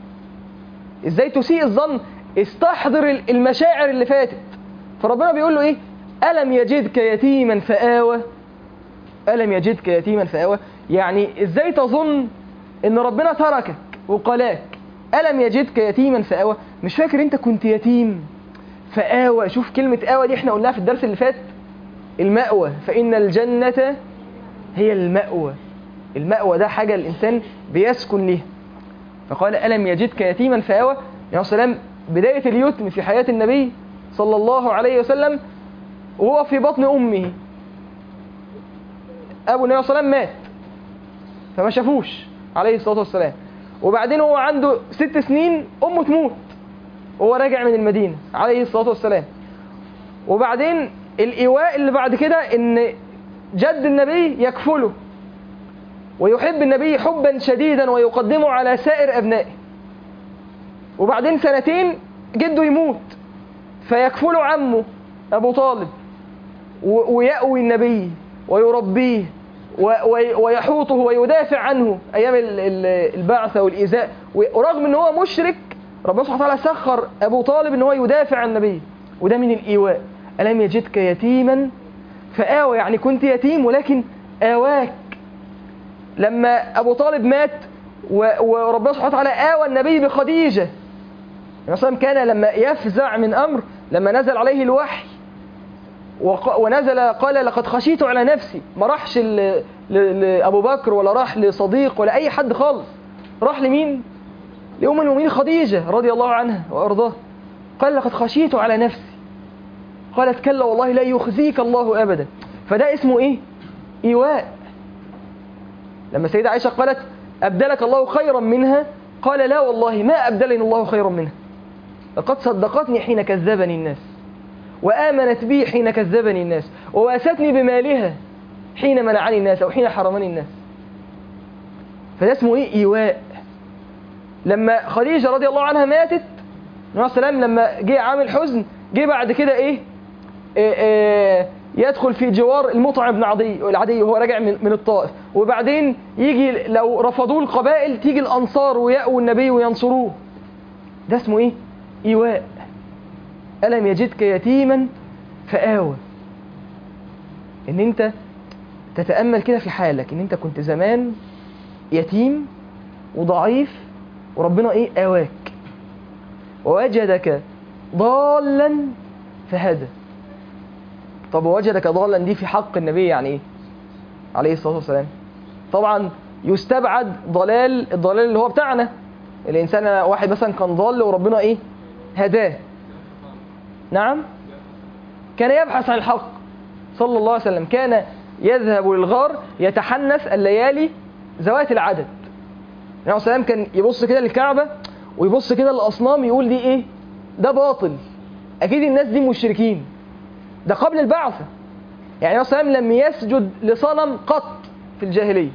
ازاي تسيء الظن استحضر المشاعر اللي فاتت فربنا بيقول له ايه الم يجدك يتيما فآوى الم يجدك يتيما فآوى يعني ازاي تظن ان ربنا تركك وقلاك الم يجدك يتيما فآوى مش فاكر انت كنت يتيم فآوى شوف كلمة آوى دي احنا قلناها في الدرس اللي فات المأوى فإن الجنة هي المأوى المأوى ده حاجة الإنسان بيسكن ليها فقال ألم يجدك يتيما فآوى يا سلام بداية اليتم في حياة النبي صلى الله عليه وسلم وهو في بطن أمه أبو النبي صلى الله عليه وسلم مات فما شافوش عليه الصلاة والسلام وبعدين هو عنده ست سنين أمه تموت وهو راجع من المدينة عليه الصلاة والسلام وبعدين الإيواء اللي بعد كده إن جد النبي يكفله ويحب النبي حبا شديدا ويقدمه على سائر أبنائه وبعدين سنتين جده يموت فيكفله عمه أبو طالب و- ويأوي النبي ويربيه و- وي- ويحوطه ويدافع عنه أيام ال- ال- البعثة والإيذاء ورغم أنه هو مشرك ربنا سبحانه وتعالى سخر ابو طالب ان هو يدافع عن النبي وده من الايواء الم يجدك يتيما فآوى يعني كنت يتيم ولكن آواك لما ابو طالب مات و- وربنا سبحانه وتعالى آوى النبي بخديجه النبي صلى الله عليه وسلم كان لما يفزع من امر لما نزل عليه الوحي وق- ونزل قال لقد خشيت على نفسي ما راحش ل- ل- لابو بكر ولا راح لصديق ولا اي حد خالص راح لمين لأم المؤمنين خديجة رضي الله عنها وأرضاها قال لقد خشيت على نفسي قالت كلا والله لا يخزيك الله أبدا فده اسمه إيه إيواء لما سيدة عائشة قالت أبدلك الله خيرا منها قال لا والله ما أبدلني الله خيرا منها لقد صدقتني حين كذبني الناس وآمنت بي حين كذبني الناس وواستني بمالها حين منعني الناس أو حين حرمني الناس فده اسمه إيه إيواء لما خديجة رضي الله عنها ماتت النبي صلى الله عليه وسلم لما جه عامل حزن جه بعد كده إيه, إيه, إيه يدخل في جوار المطعم بن عدي العدي وهو راجع من, من الطائف وبعدين يجي لو رفضوه القبائل تيجي الأنصار ويأووا النبي وينصروه ده اسمه إيه إيواء ألم يجدك يتيما فآوى إن أنت تتأمل كده في حالك إن أنت كنت زمان يتيم وضعيف وربنا إيه آواك ووجدك ضالا فهدى طب ووجدك ضالا دي في حق النبي يعني إيه عليه الصلاة والسلام طبعا يستبعد ضلال الضلال اللي هو بتاعنا الإنسان واحد مثلا كان ضال وربنا إيه هداه نعم كان يبحث عن الحق صلى الله عليه وسلم كان يذهب للغار يتحنث الليالي ذوات العدد النبي صلى الله عليه وسلم كان يبص كده للكعبة ويبص كده للأصنام يقول دي إيه ده باطل أكيد الناس دي مشركين ده قبل البعثة يعني النبي صلى الله عليه وسلم لم يسجد لصنم قط في الجاهلية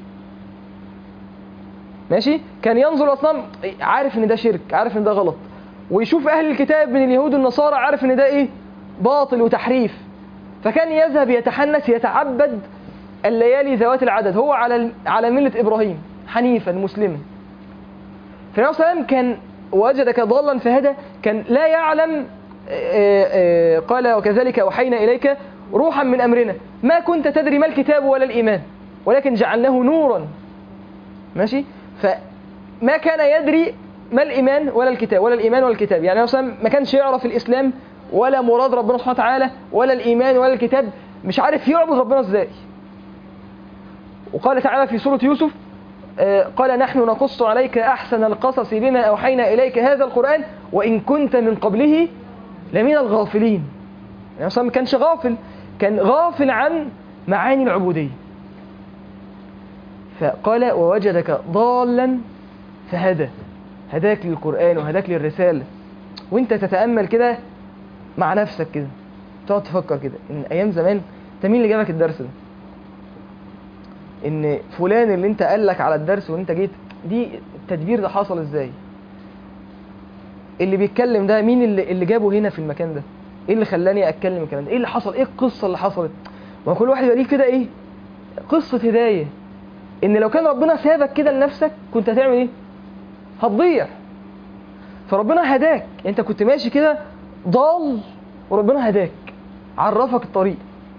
ماشي كان ينظر الأصنام عارف إن ده شرك عارف إن ده غلط ويشوف أهل الكتاب من اليهود والنصارى عارف إن ده إيه باطل وتحريف فكان يذهب يتحنث يتعبد الليالي ذوات العدد هو على على ملة إبراهيم حنيفا مسلما فالنبي صلى الله عليه وسلم كان وجدك ضالا فهدى كان لا يعلم آه، آه، قال وكذلك أوحينا إليك روحا من أمرنا ما كنت تدري ما الكتاب ولا الإيمان ولكن جعلناه نورا ماشي فما كان يدري ما الإيمان ولا الكتاب ولا الإيمان ولا الكتاب يعني مثلا ما كانش يعرف الإسلام ولا مراد ربنا سبحانه وتعالى ولا الإيمان ولا الكتاب مش عارف يعبد ربنا إزاي وقال تعالى في سورة يوسف آه، قال نحن نقص عليك أحسن القصص بما أوحينا إليك هذا القرآن وإن كنت من قبله لمن الغافلين يعني مثلا ما كانش غافل كان غافل عن معاني العبودية فقال ووجدك ضالا فهدى هداك للقرآن وهداك للرسالة وانت تتأمل كده مع نفسك كده تقعد تفكر كده ان ايام زمان انت مين اللي جابك الدرس ده ان فلان اللي انت قال لك على الدرس وانت جيت دي التدبير ده حصل ازاي اللي بيتكلم ده مين اللي, اللي جابه هنا في المكان ده ايه اللي خلاني اتكلم الكلام ده ايه اللي حصل ايه القصه اللي حصلت ما كل واحد يبقى ليه كده ايه قصه هدايه ان لو كان ربنا سابك كده لنفسك كنت هتعمل ايه هتضيع فربنا هداك انت كنت ماشي كده ضال وربنا هداك عرفك الطريق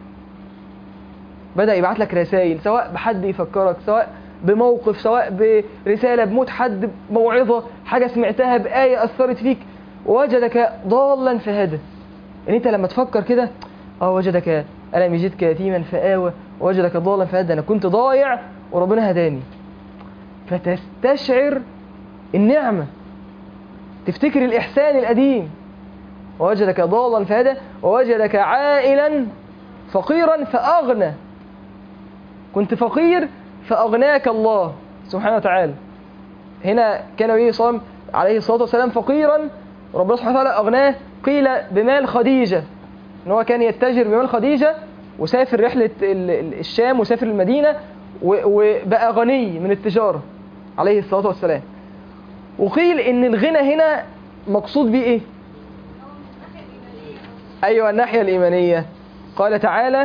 بدأ يبعت لك رسائل سواء بحد يفكرك سواء بموقف سواء برسالة بموت حد موعظة حاجة سمعتها بآية أثرت فيك ووجدك ضالا فهدى ان انت لما تفكر كده اه وجدك ألم يجدك يتيما فآوى ووجدك ضالا فهدى أنا كنت ضايع وربنا هداني فتستشعر النعمة تفتكر الإحسان القديم ووجدك ضالا فهدى ووجدك عائلا فقيرا فأغنى كنت فقير فأغناك الله سبحانه وتعالى هنا كان النبي صلى الله عليه الصلاة والسلام فقيرا ربنا سبحانه وتعالى أغناه قيل بمال خديجة إن هو كان يتجر بمال خديجة وسافر رحلة ال- ال- الشام وسافر المدينة و- وبقى غني من التجارة عليه الصلاة والسلام وقيل إن الغنى هنا مقصود بيه إيه؟ أيوة الناحية الإيمانية قال تعالى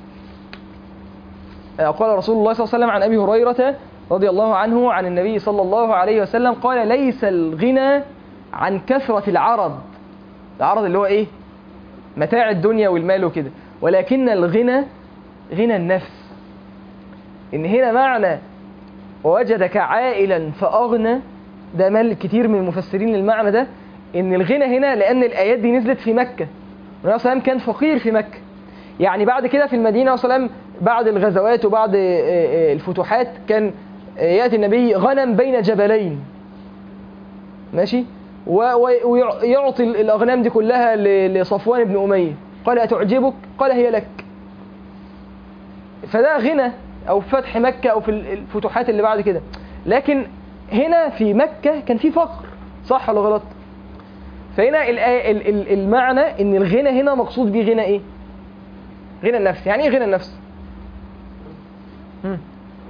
قال رسول الله صلى الله عليه وسلم عن أبي هريرة رضي الله عنه عن النبي صلى الله عليه وسلم قال ليس الغنى عن كثرة العرض العرض اللي هو ايه متاع الدنيا والمال وكده ولكن الغنى غنى النفس ان هنا معنى ووجدك عائلا فأغنى ده مال كتير من المفسرين للمعنى ده ان الغنى هنا لان الايات دي نزلت في مكة النبي صلى الله عليه وسلم كان فقير في مكة يعني بعد كده في المدينة صلى الله عليه وسلم بعد الغزوات وبعد آه، آه، الفتوحات كان آه، يأتي النبي غنم بين جبلين ماشي و- و- ويعطي الأغنام دي كلها ل- لصفوان بن أمية قال أتعجبك قال هي لك فده غنى أو في فتح مكة أو في الفتوحات اللي بعد كده لكن هنا في مكة كان في فقر صح ولا غلط فهنا الآية- ال- ال- المعنى ان الغنى هنا مقصود بيه غنى ايه غنى النفس يعني ايه غنى النفس مم.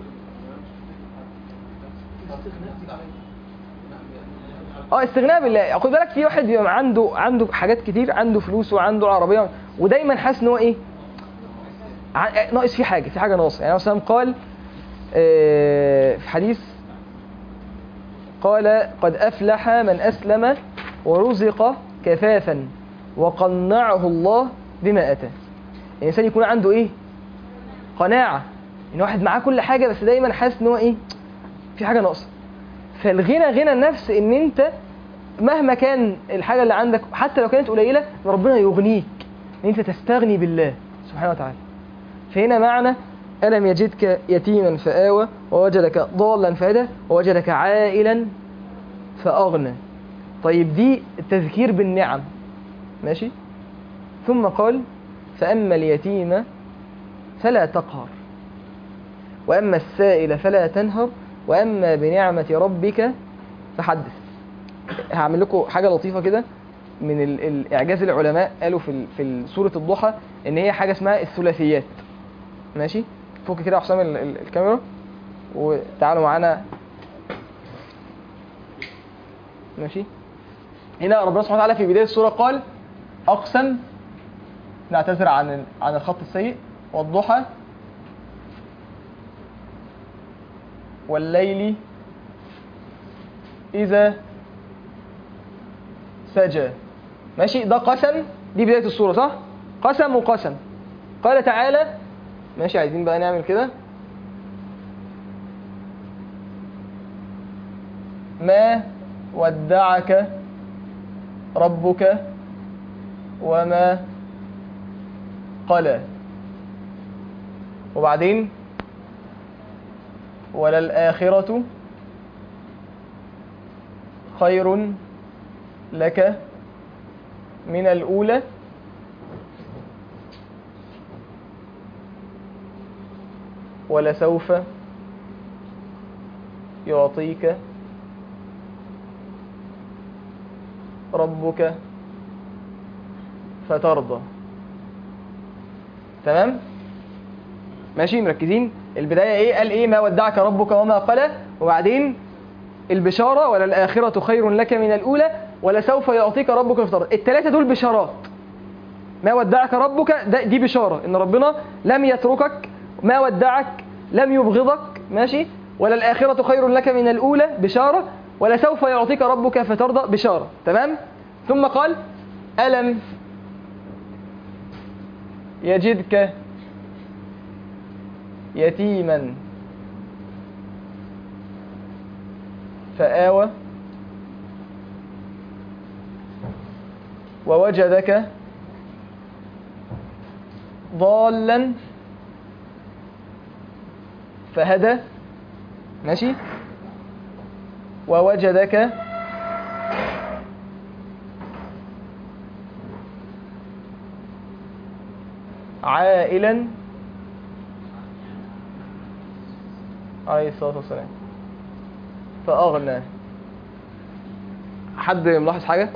اه استغناء بالله خد بالك في واحد بيبقى عنده عنده حاجات كتير عنده فلوس وعنده عربيه ودايما حاسس ان هو ايه ع- ناقص فيه حاجه في حاجه ناقصه يعني مثلا قال آه، في حديث قال قد افلح من اسلم ورزق كفافا وقنعه الله بما اتى الانسان يكون عنده ايه قناعه ان واحد معاه كل حاجه بس دايما حاسس ان هو ايه في حاجه ناقصه فالغنى غنى النفس ان انت مهما كان الحاجه اللي عندك حتى لو كانت قليله ان ربنا يغنيك ان انت تستغني بالله سبحانه وتعالى فهنا معنى ألم يجدك يتيما فآوى ووجدك ضالا فهدى ووجدك عائلا فأغنى طيب دي التذكير بالنعم ماشي ثم قال فأما اليتيم فلا تقهر وأما السائل فلا تنهر وأما بنعمة ربك فحدث هعمل لكم حاجة لطيفة كده من ال- الإعجاز العلماء قالوا في ال- في سورة الضحى إن هي حاجة اسمها الثلاثيات ماشي فك كده يا حسام ال- ال- الكاميرا وتعالوا معانا ماشي هنا ربنا سبحانه وتعالى في بداية السورة قال أقسم نعتذر عن ال- عن الخط السيء والضحى والليل إذا سجى ماشي ده قسم دي بداية السورة صح؟ قسم وقسم قال تعالى ماشي عايزين بقى نعمل كده ما ودعك ربك وما قلى وبعدين وللآخرة خير لك من الأولى ولسوف يعطيك ربك فترضى تمام ماشي مركزين البداية ايه قال ايه ما ودعك ربك وما قلى وبعدين البشارة وللآخرة خير لك من الأولى ولسوف يعطيك ربك فترضى الثلاثة دول بشارات ما ودعك ربك ده دي بشارة ان ربنا لم يتركك ما ودعك لم يبغضك ماشي وللآخرة خير لك من الأولى بشارة ولسوف يعطيك ربك فترضى بشارة تمام ثم قال ألم يجدك يتيما فآوى ووجدك ضالا فهدى ماشي ووجدك عائلا عليه الصلاة والسلام فأغنى حد ملاحظ حاجة؟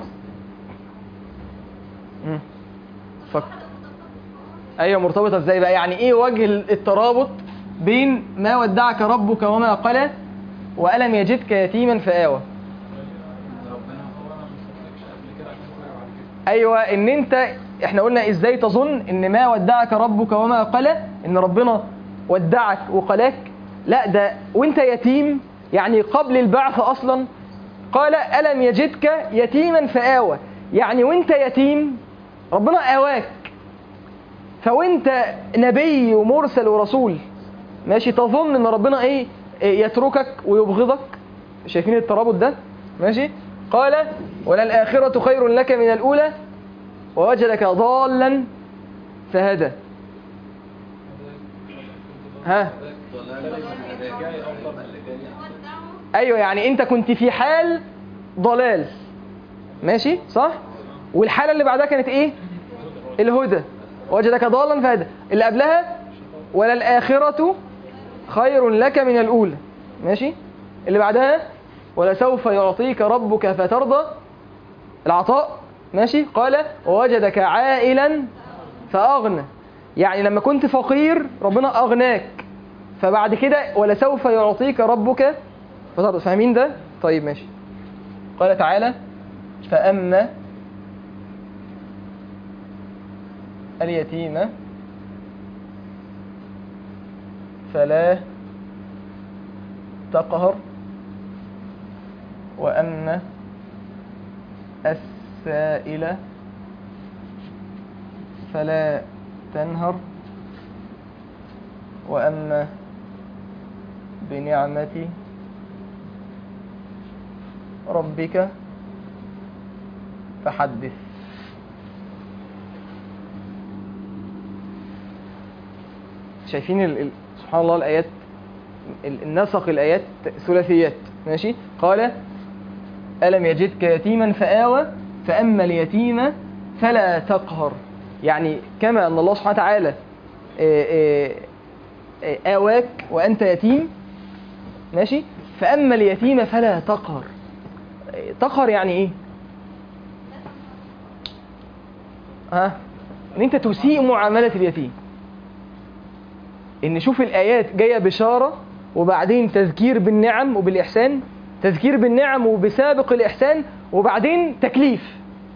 مم. فك... ايوه مرتبطه ازاي بقى يعني ايه وجه الترابط بين ما ودعك ربك وما قلى والم يجدك يتيما فآوى ربنا هو انا ما شفتكش قبل كده عشان كده بعد كده ايوه ان انت احنا قلنا ازاي تظن ان ما ودعك ربك وما قلى ان ربنا ودعك وقلاك لا ده وانت يتيم يعني قبل البعث اصلا قال ألم يجدك يتيما فآوى يعني وانت يتيم ربنا آواك فوانت نبي ومرسل ورسول ماشي تظن ان ربنا ايه إيه يتركك ويبغضك شايفين الترابط ده ماشي قال وللآخرة خير لك من الأولى ووجدك ضالا فهدى ها ايوه يعني انت كنت في حال ضلال ماشي صح والحاله اللي بعدها كانت ايه الهدى وجدك ضالا فهدى اللي قبلها وللآخرة خير لك من الأولى ماشي اللي بعدها ولسوف يعطيك ربك فترضى العطاء ماشي قال ووجدك عائلا فأغنى يعني لما كنت فقير ربنا أغناك فبعد كده ولسوف يعطيك ربك فترضى فاهمين ده طيب ماشي قال تعالى فأما اليتيم فلا تقهر وأما السائل فلا تنهر وأما بنعمة ربك فحدث شايفين ال... ال... سبحان الله الآيات ال- النسق الآيات ثلاثيات ماشي قال ألم يجدك يتيما فآوى فأما اليتيم فلا تقهر يعني كما أن الله سبحانه وتعالى آه، آه، آه، آواك وأنت يتيم ماشي فأما اليتيم فلا تقهر آه، تقهر يعني إيه ها ان انت تسيء معاملة اليتيم ان شوف الايات جايه بشاره وبعدين تذكير بالنعم وبالاحسان تذكير بالنعم وبسابق الاحسان وبعدين تكليف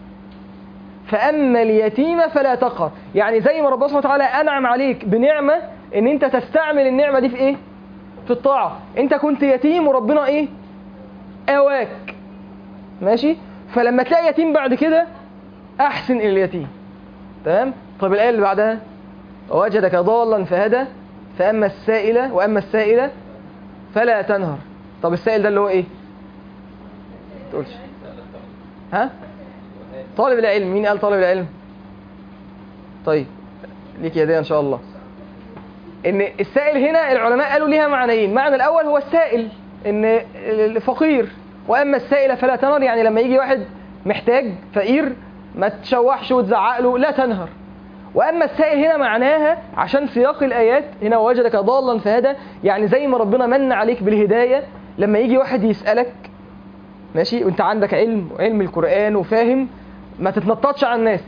فاما اليتيم فلا تقهر يعني زي ما ربنا سبحانه وتعالى انعم عليك بنعمه ان انت تستعمل النعمه دي في ايه في الطاعه انت كنت يتيم وربنا ايه اواك ماشي فلما تلاقي يتيم بعد كده احسن الى اليتيم تمام طب الايه اللي بعدها ووجدك ضالا فهدى فاما السائل واما السائل فلا تنهر طب السائل ده اللي هو ايه تقولش ها طالب العلم مين قال طالب العلم طيب ليك يديه ان شاء الله ان السائل هنا العلماء قالوا ليها معنيين معنى الاول هو السائل ان الفقير واما السائل فلا تنهر يعني لما يجي واحد محتاج فقير ما تشوحش وتزعق له لا تنهر واما السائل هنا معناها عشان سياق الايات هنا وجدك ضالا فهدى يعني زي ما ربنا من عليك بالهدايه لما يجي واحد يسالك ماشي وانت عندك علم وعلم القران وفاهم ما تتنططش على الناس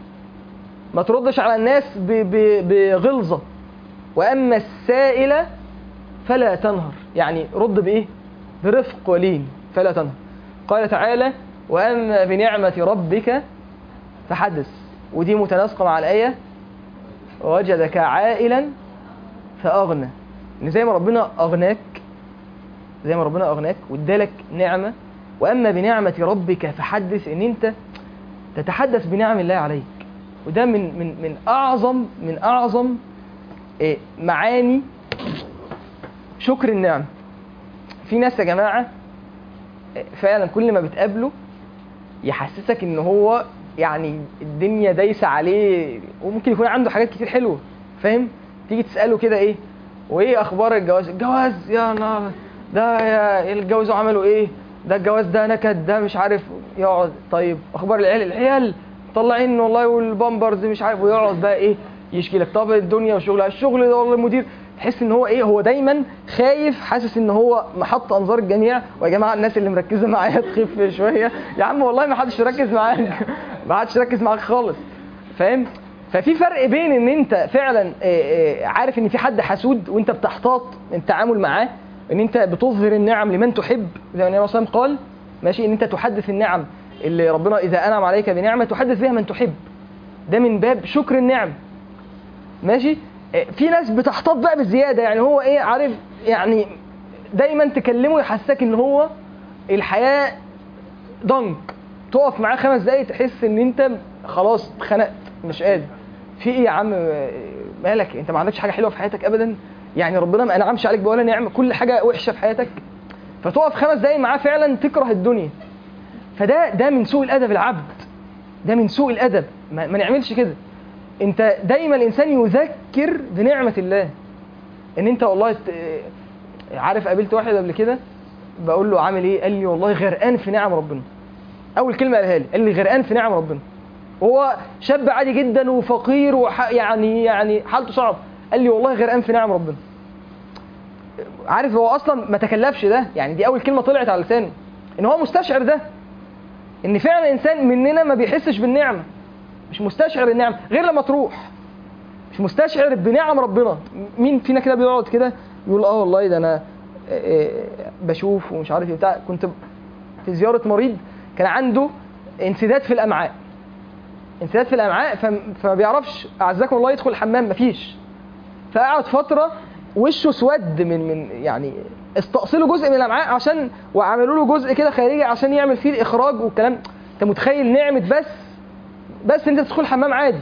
ما تردش على الناس ب- ب- بغلظه واما السائل فلا تنهر يعني رد بايه برفق ولين فلا تنهر قال تعالى واما بنعمه ربك فحدث ودي متناسقه مع الايه وجدك عائلا فاغنى ان زي ما ربنا اغناك زي ما ربنا اغناك وادالك نعمه واما بنعمه ربك فحدث ان انت تتحدث بنعم الله عليك وده من من من اعظم من اعظم إيه، معاني شكر النعم في ناس يا جماعه إيه، فعلا كل ما بتقابله يحسسك ان هو يعني الدنيا دايسه عليه وممكن يكون عنده حاجات كتير حلوه فاهم تيجي تساله كده ايه وايه اخبار الجواز الجواز يا نهار ده يا الجواز عملوا ايه ده الجواز ده نكد ده مش عارف يقعد طيب اخبار العيال العيال طلعين والله والبامبرز مش عارف ويقعد بقى ايه يشكي لك طب الدنيا والشغل الشغل ده والله المدير تحس ان هو ايه هو دايما خايف حاسس ان هو محط انظار الجميع ويا جماعه الناس اللي مركزه معايا تخف شويه يا عم والله ما حدش يركز معاك ما حدش يركز معاك خالص فاهم ففي فرق بين ان انت فعلا آه، آه، عارف ان في حد حسود وانت بتحتاط التعامل معاه ان انت بتظهر النعم لمن تحب زي ما النبي صلى الله عليه وسلم قال ماشي ان انت تحدث النعم اللي ربنا اذا انعم عليك بنعمه تحدث بها من تحب ده من باب شكر النعم ماشي آه، في ناس بتحتاط بقى بزياده يعني هو ايه عارف يعني دايما تكلمه يحسسك ان هو الحياه ضنك تقف معاه خمس دقايق تحس ان انت خلاص اتخنقت مش قادر في ايه يا عم مالك انت ما عندكش حاجه حلوه في حياتك ابدا يعني ربنا ما انعمش عليك بولا نعمه كل حاجه وحشه في حياتك فتقف خمس دقايق معاه فعلا تكره الدنيا فده ده من سوء الادب العبد ده من سوء الادب ما, ما نعملش كده انت دايما الانسان يذكر بنعمه الله ان انت والله ت- عارف قابلت واحد قبل كده بقول له عامل ايه قال لي والله غرقان في نعم ربنا اول كلمه قالها لي قال لي غرقان في نعم ربنا وهو شاب عادي جدا وفقير وح يعني يعني حالته صعبه قال لي والله غرقان في نعم ربنا عارف هو اصلا ما تكلفش ده يعني دي اول كلمه طلعت على لسانه ان هو مستشعر ده ان فعلا انسان مننا ما بيحسش بالنعمه مش مستشعر النعمه غير لما تروح مش مستشعر بنعم ربنا مين فينا كده بيقعد كده يقول اه والله ده انا آه، آه، بشوف ومش عارف ايه بتاع كنت في زياره مريض كان عنده انسداد في الامعاء انسداد في الامعاء فم- فما بيعرفش اعزكم الله يدخل الحمام مفيش فقعد فتره وشه اسود من من يعني استأصلوا جزء من الامعاء عشان وعملوا له جزء كده خارجي عشان يعمل فيه الاخراج والكلام انت متخيل نعمه بس بس انت تدخل الحمام عادي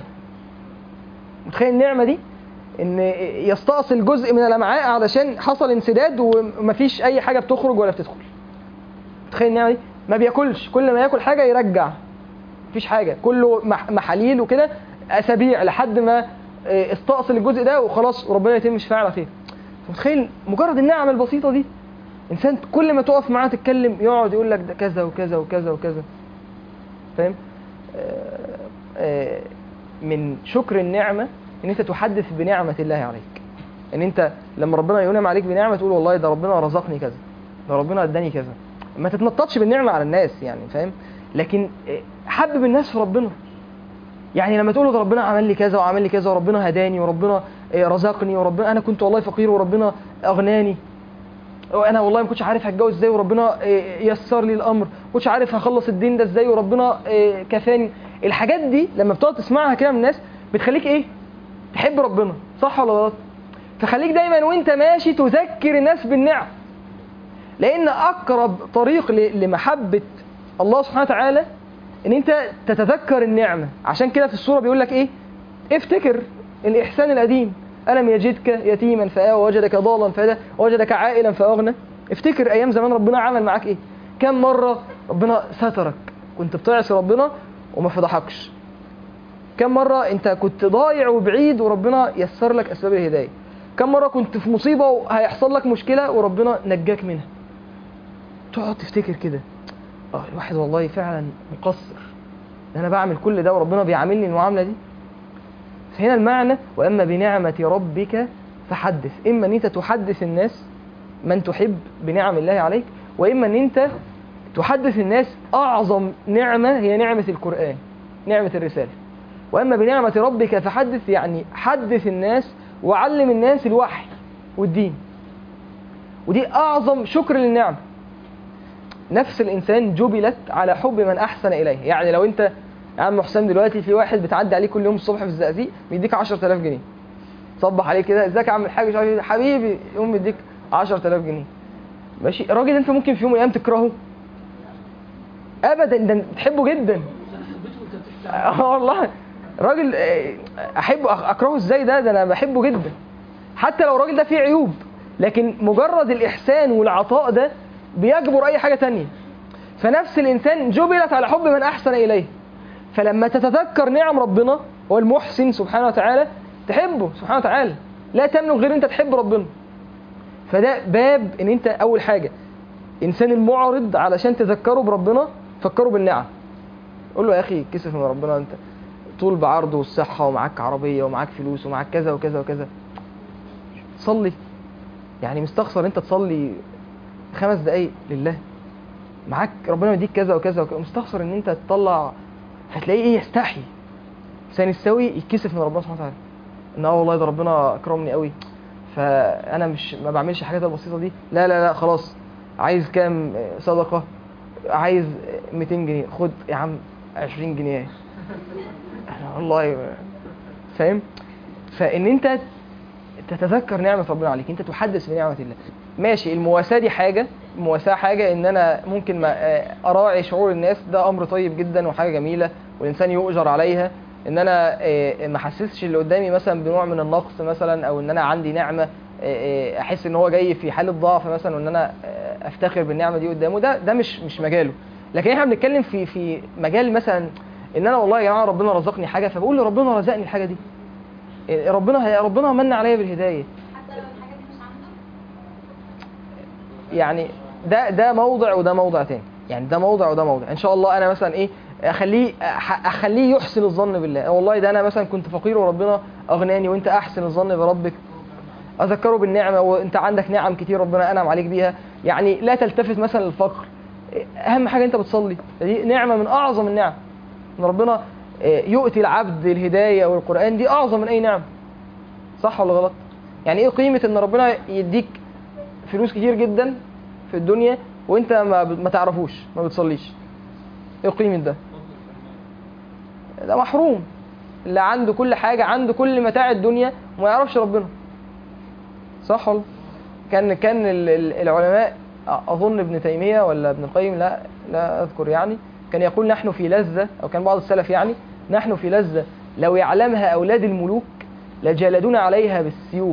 متخيل النعمه دي ان يستأصل جزء من الامعاء علشان حصل انسداد ومفيش اي حاجه بتخرج ولا بتدخل متخيل النعمه دي ما بياكلش كل ما ياكل حاجه يرجع مفيش حاجه كله مح- محاليل وكده اسابيع لحد ما آه، استأصل الجزء ده وخلاص وربنا يتم شفاعه على خير متخيل مجرد النعمه البسيطه دي انسان كل ما تقف معاه تتكلم يقعد يقول لك ده كذا وكذا وكذا وكذا فاهم آه، آه، من شكر النعمه ان انت تحدث بنعمه الله عليك ان انت لما ربنا ينعم عليك بنعمه تقول والله ده ربنا رزقني كذا ده ربنا اداني كذا ما تتنططش بالنعمه على الناس يعني فاهم لكن آه، حبب الناس في ربنا يعني لما تقول له ده ربنا عمل لي كذا وعمل لي كذا وربنا هداني وربنا آه، رزقني وربنا انا كنت والله فقير وربنا اغناني وانا والله ما كنتش عارف هتجوز ازاي وربنا آه، يسر لي الامر ما كنتش عارف هخلص الدين ده ازاي وربنا آه، كفاني الحاجات دي لما بتقعد تسمعها كده من الناس بتخليك ايه تحب ربنا صح ولا غلط فخليك دايما وانت ماشي تذكر الناس بالنعم لان اقرب طريق ل- لمحبه الله سبحانه وتعالى ان انت تتذكر النعمه عشان كده في السوره بيقول لك ايه افتكر الاحسان القديم الم يجدك يتيما فآوى ووجدك ضالا فهدى ووجدك عائلا فاغنى افتكر ايام زمان ربنا عمل معاك ايه كم مره ربنا سترك كنت بتعصي ربنا وما فضحكش كم مرة أنت كنت ضايع وبعيد وربنا يسر لك أسباب الهداية كم مرة كنت في مصيبة وهيحصل لك مشكلة وربنا نجاك منها تقعد تفتكر كده اه الواحد والله فعلا مقصر ده انا بعمل كل ده وربنا بيعاملني المعامله دي فهنا المعنى واما بنعمه ربك فحدث اما ان انت تحدث الناس من تحب بنعم الله عليك واما ان انت تحدث الناس اعظم نعمه هي نعمه القران نعمه الرساله واما بنعمه ربك فحدث يعني حدث الناس وعلم الناس الوحي والدين ودي اعظم شكر للنعمه نفس الانسان جبلت على حب من احسن اليه يعني لو انت يا عم حسام دلوقتي في واحد بتعدي عليه كل يوم الصبح في الزقازيق بيديك 10000 جنيه صبح عليه كده ازيك يا عم الحاج مش عارف إيه، حبيبي يقوم مديك 10000 جنيه ماشي الراجل ده انت ممكن في يوم من الايام تكرهه ابدا ده انت بتحبه جدا اه والله راجل آه، احبه أخ- اكرهه ازاي ده ده انا بحبه جدا حتى لو الراجل ده فيه عيوب لكن مجرد الاحسان والعطاء ده بيجبر اي حاجه تانية فنفس الانسان جبلت على حب من احسن اليه فلما تتذكر نعم ربنا هو المحسن سبحانه وتعالى تحبه سبحانه وتعالى لا تملك غير انت تحب ربنا فده باب ان انت اول حاجه انسان المعرض علشان تذكره بربنا فكره بالنعم قول له يا اخي كسف من ربنا انت طول بعرضه والصحه ومعاك عربيه ومعاك فلوس ومعاك كذا وكذا وكذا صلي يعني مستخسر انت تصلي خمس دقايق لله معاك ربنا يديك كذا وكذا وكذا مستخسر ان انت تطلع هتلاقيه ايه يستحي انسان السوي يتكسف من ربنا سبحانه وتعالى ان اه والله ده ربنا اكرمني قوي فانا مش ما بعملش الحاجات البسيطه دي لا لا لا خلاص عايز كام صدقه عايز 200 جنيه خد يا عم 20 جنيه والله فاهم فان انت تتذكر نعمه ربنا عليك انت تحدث بنعمه الله ماشي المواساه دي حاجه المواساة حاجة ان انا ممكن ما آه، اراعي شعور الناس ده امر طيب جدا وحاجة جميلة والانسان يؤجر عليها ان انا آه، ما احسسش اللي قدامي مثلا بنوع من النقص مثلا او ان انا عندي نعمة آه، آه، احس ان هو جاي في حالة ضعف مثلا وان انا آه، افتخر بالنعمة دي قدامه ده ده مش مش مجاله لكن احنا بنتكلم في في مجال مثلا ان انا والله يا جماعة ربنا رزقني حاجة فبقول ربنا رزقني الحاجة دي آه، ربنا ربنا من عليا بالهداية حتى لو الحاجات دي مش عنده يعني ده ده موضع وده موضع تاني يعني ده موضع وده موضع ان شاء الله انا مثلا ايه اخليه أح- اخليه يحسن الظن بالله والله ده انا مثلا كنت فقير وربنا اغناني وانت احسن الظن بربك اذكره بالنعمه وانت عندك نعم كتير ربنا انعم عليك بيها يعني لا تلتفت مثلا للفقر اهم حاجه انت بتصلي دي نعمه من اعظم النعم ان ربنا آه، يؤتي العبد الهدايه والقران دي اعظم من اي نعم صح ولا غلط يعني ايه قيمه ان ربنا يديك فلوس كتير جدا في الدنيا وانت ما, ما تعرفوش ما بتصليش ايه قيمه ده ده محروم اللي عنده كل حاجه عنده كل متاع الدنيا وما يعرفش ربنا صح ولا كان كان ال- ال- العلماء اظن ابن تيميه ولا ابن القيم لا لا اذكر يعني كان يقول نحن في لذه او كان بعض السلف يعني نحن في لذه لو يعلمها اولاد الملوك لجلدونا عليها بالسيوف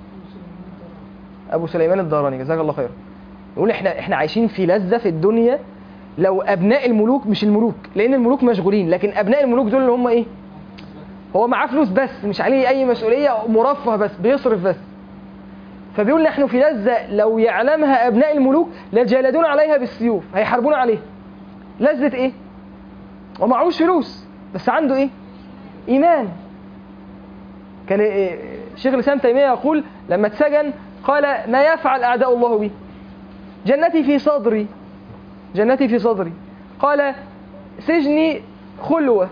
ابو سليمان الداراني جزاك الله خير يقول احنا احنا عايشين في لذه في الدنيا لو ابناء الملوك مش الملوك لان الملوك مشغولين لكن ابناء الملوك دول اللي هم ايه هو معاه فلوس بس مش عليه اي مسؤوليه مرفه بس بيصرف بس فبيقول نحن في لذة لو يعلمها أبناء الملوك لجالدون عليها بالسيوف هيحاربون عليها لذة إيه؟ ومعهوش فلوس بس عنده إيه؟ إيمان كان إيه؟ شيخ الإسلام تيمية يقول لما اتسجن قال ما يفعل أعداء الله بي جنتي في صدري جنتي في صدري قال سجني خلوة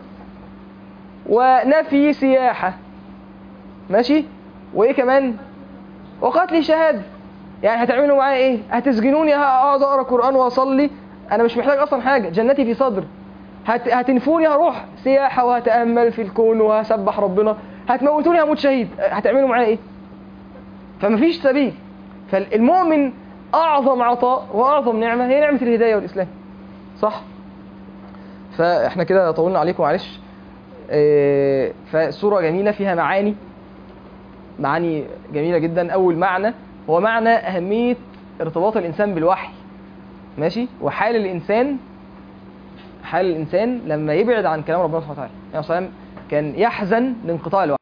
ونفي سياحة ماشي وإيه كمان وقتلي شهادة يعني هتعملوا معايا ايه هتسجنوني هقعد اقرا قران واصلي انا مش محتاج اصلا حاجه جنتي في صدر هت... هتنفوني هروح سياحه وهتامل في الكون وهسبح ربنا هتموتوني هموت شهيد هتعملوا معايا ايه فمفيش سبيل فالمؤمن اعظم عطاء واعظم نعمه هي نعمه الهدايه والاسلام صح فاحنا كده طولنا عليكم معلش إيه، فسوره جميله فيها معاني معاني جميلة جدا أول معنى هو معنى أهمية ارتباط الإنسان بالوحي ماشي وحال الإنسان حال الإنسان لما يبعد عن كلام ربنا سبحانه وتعالى يعني صلى الله عليه وسلم كان يحزن لانقطاع الوحي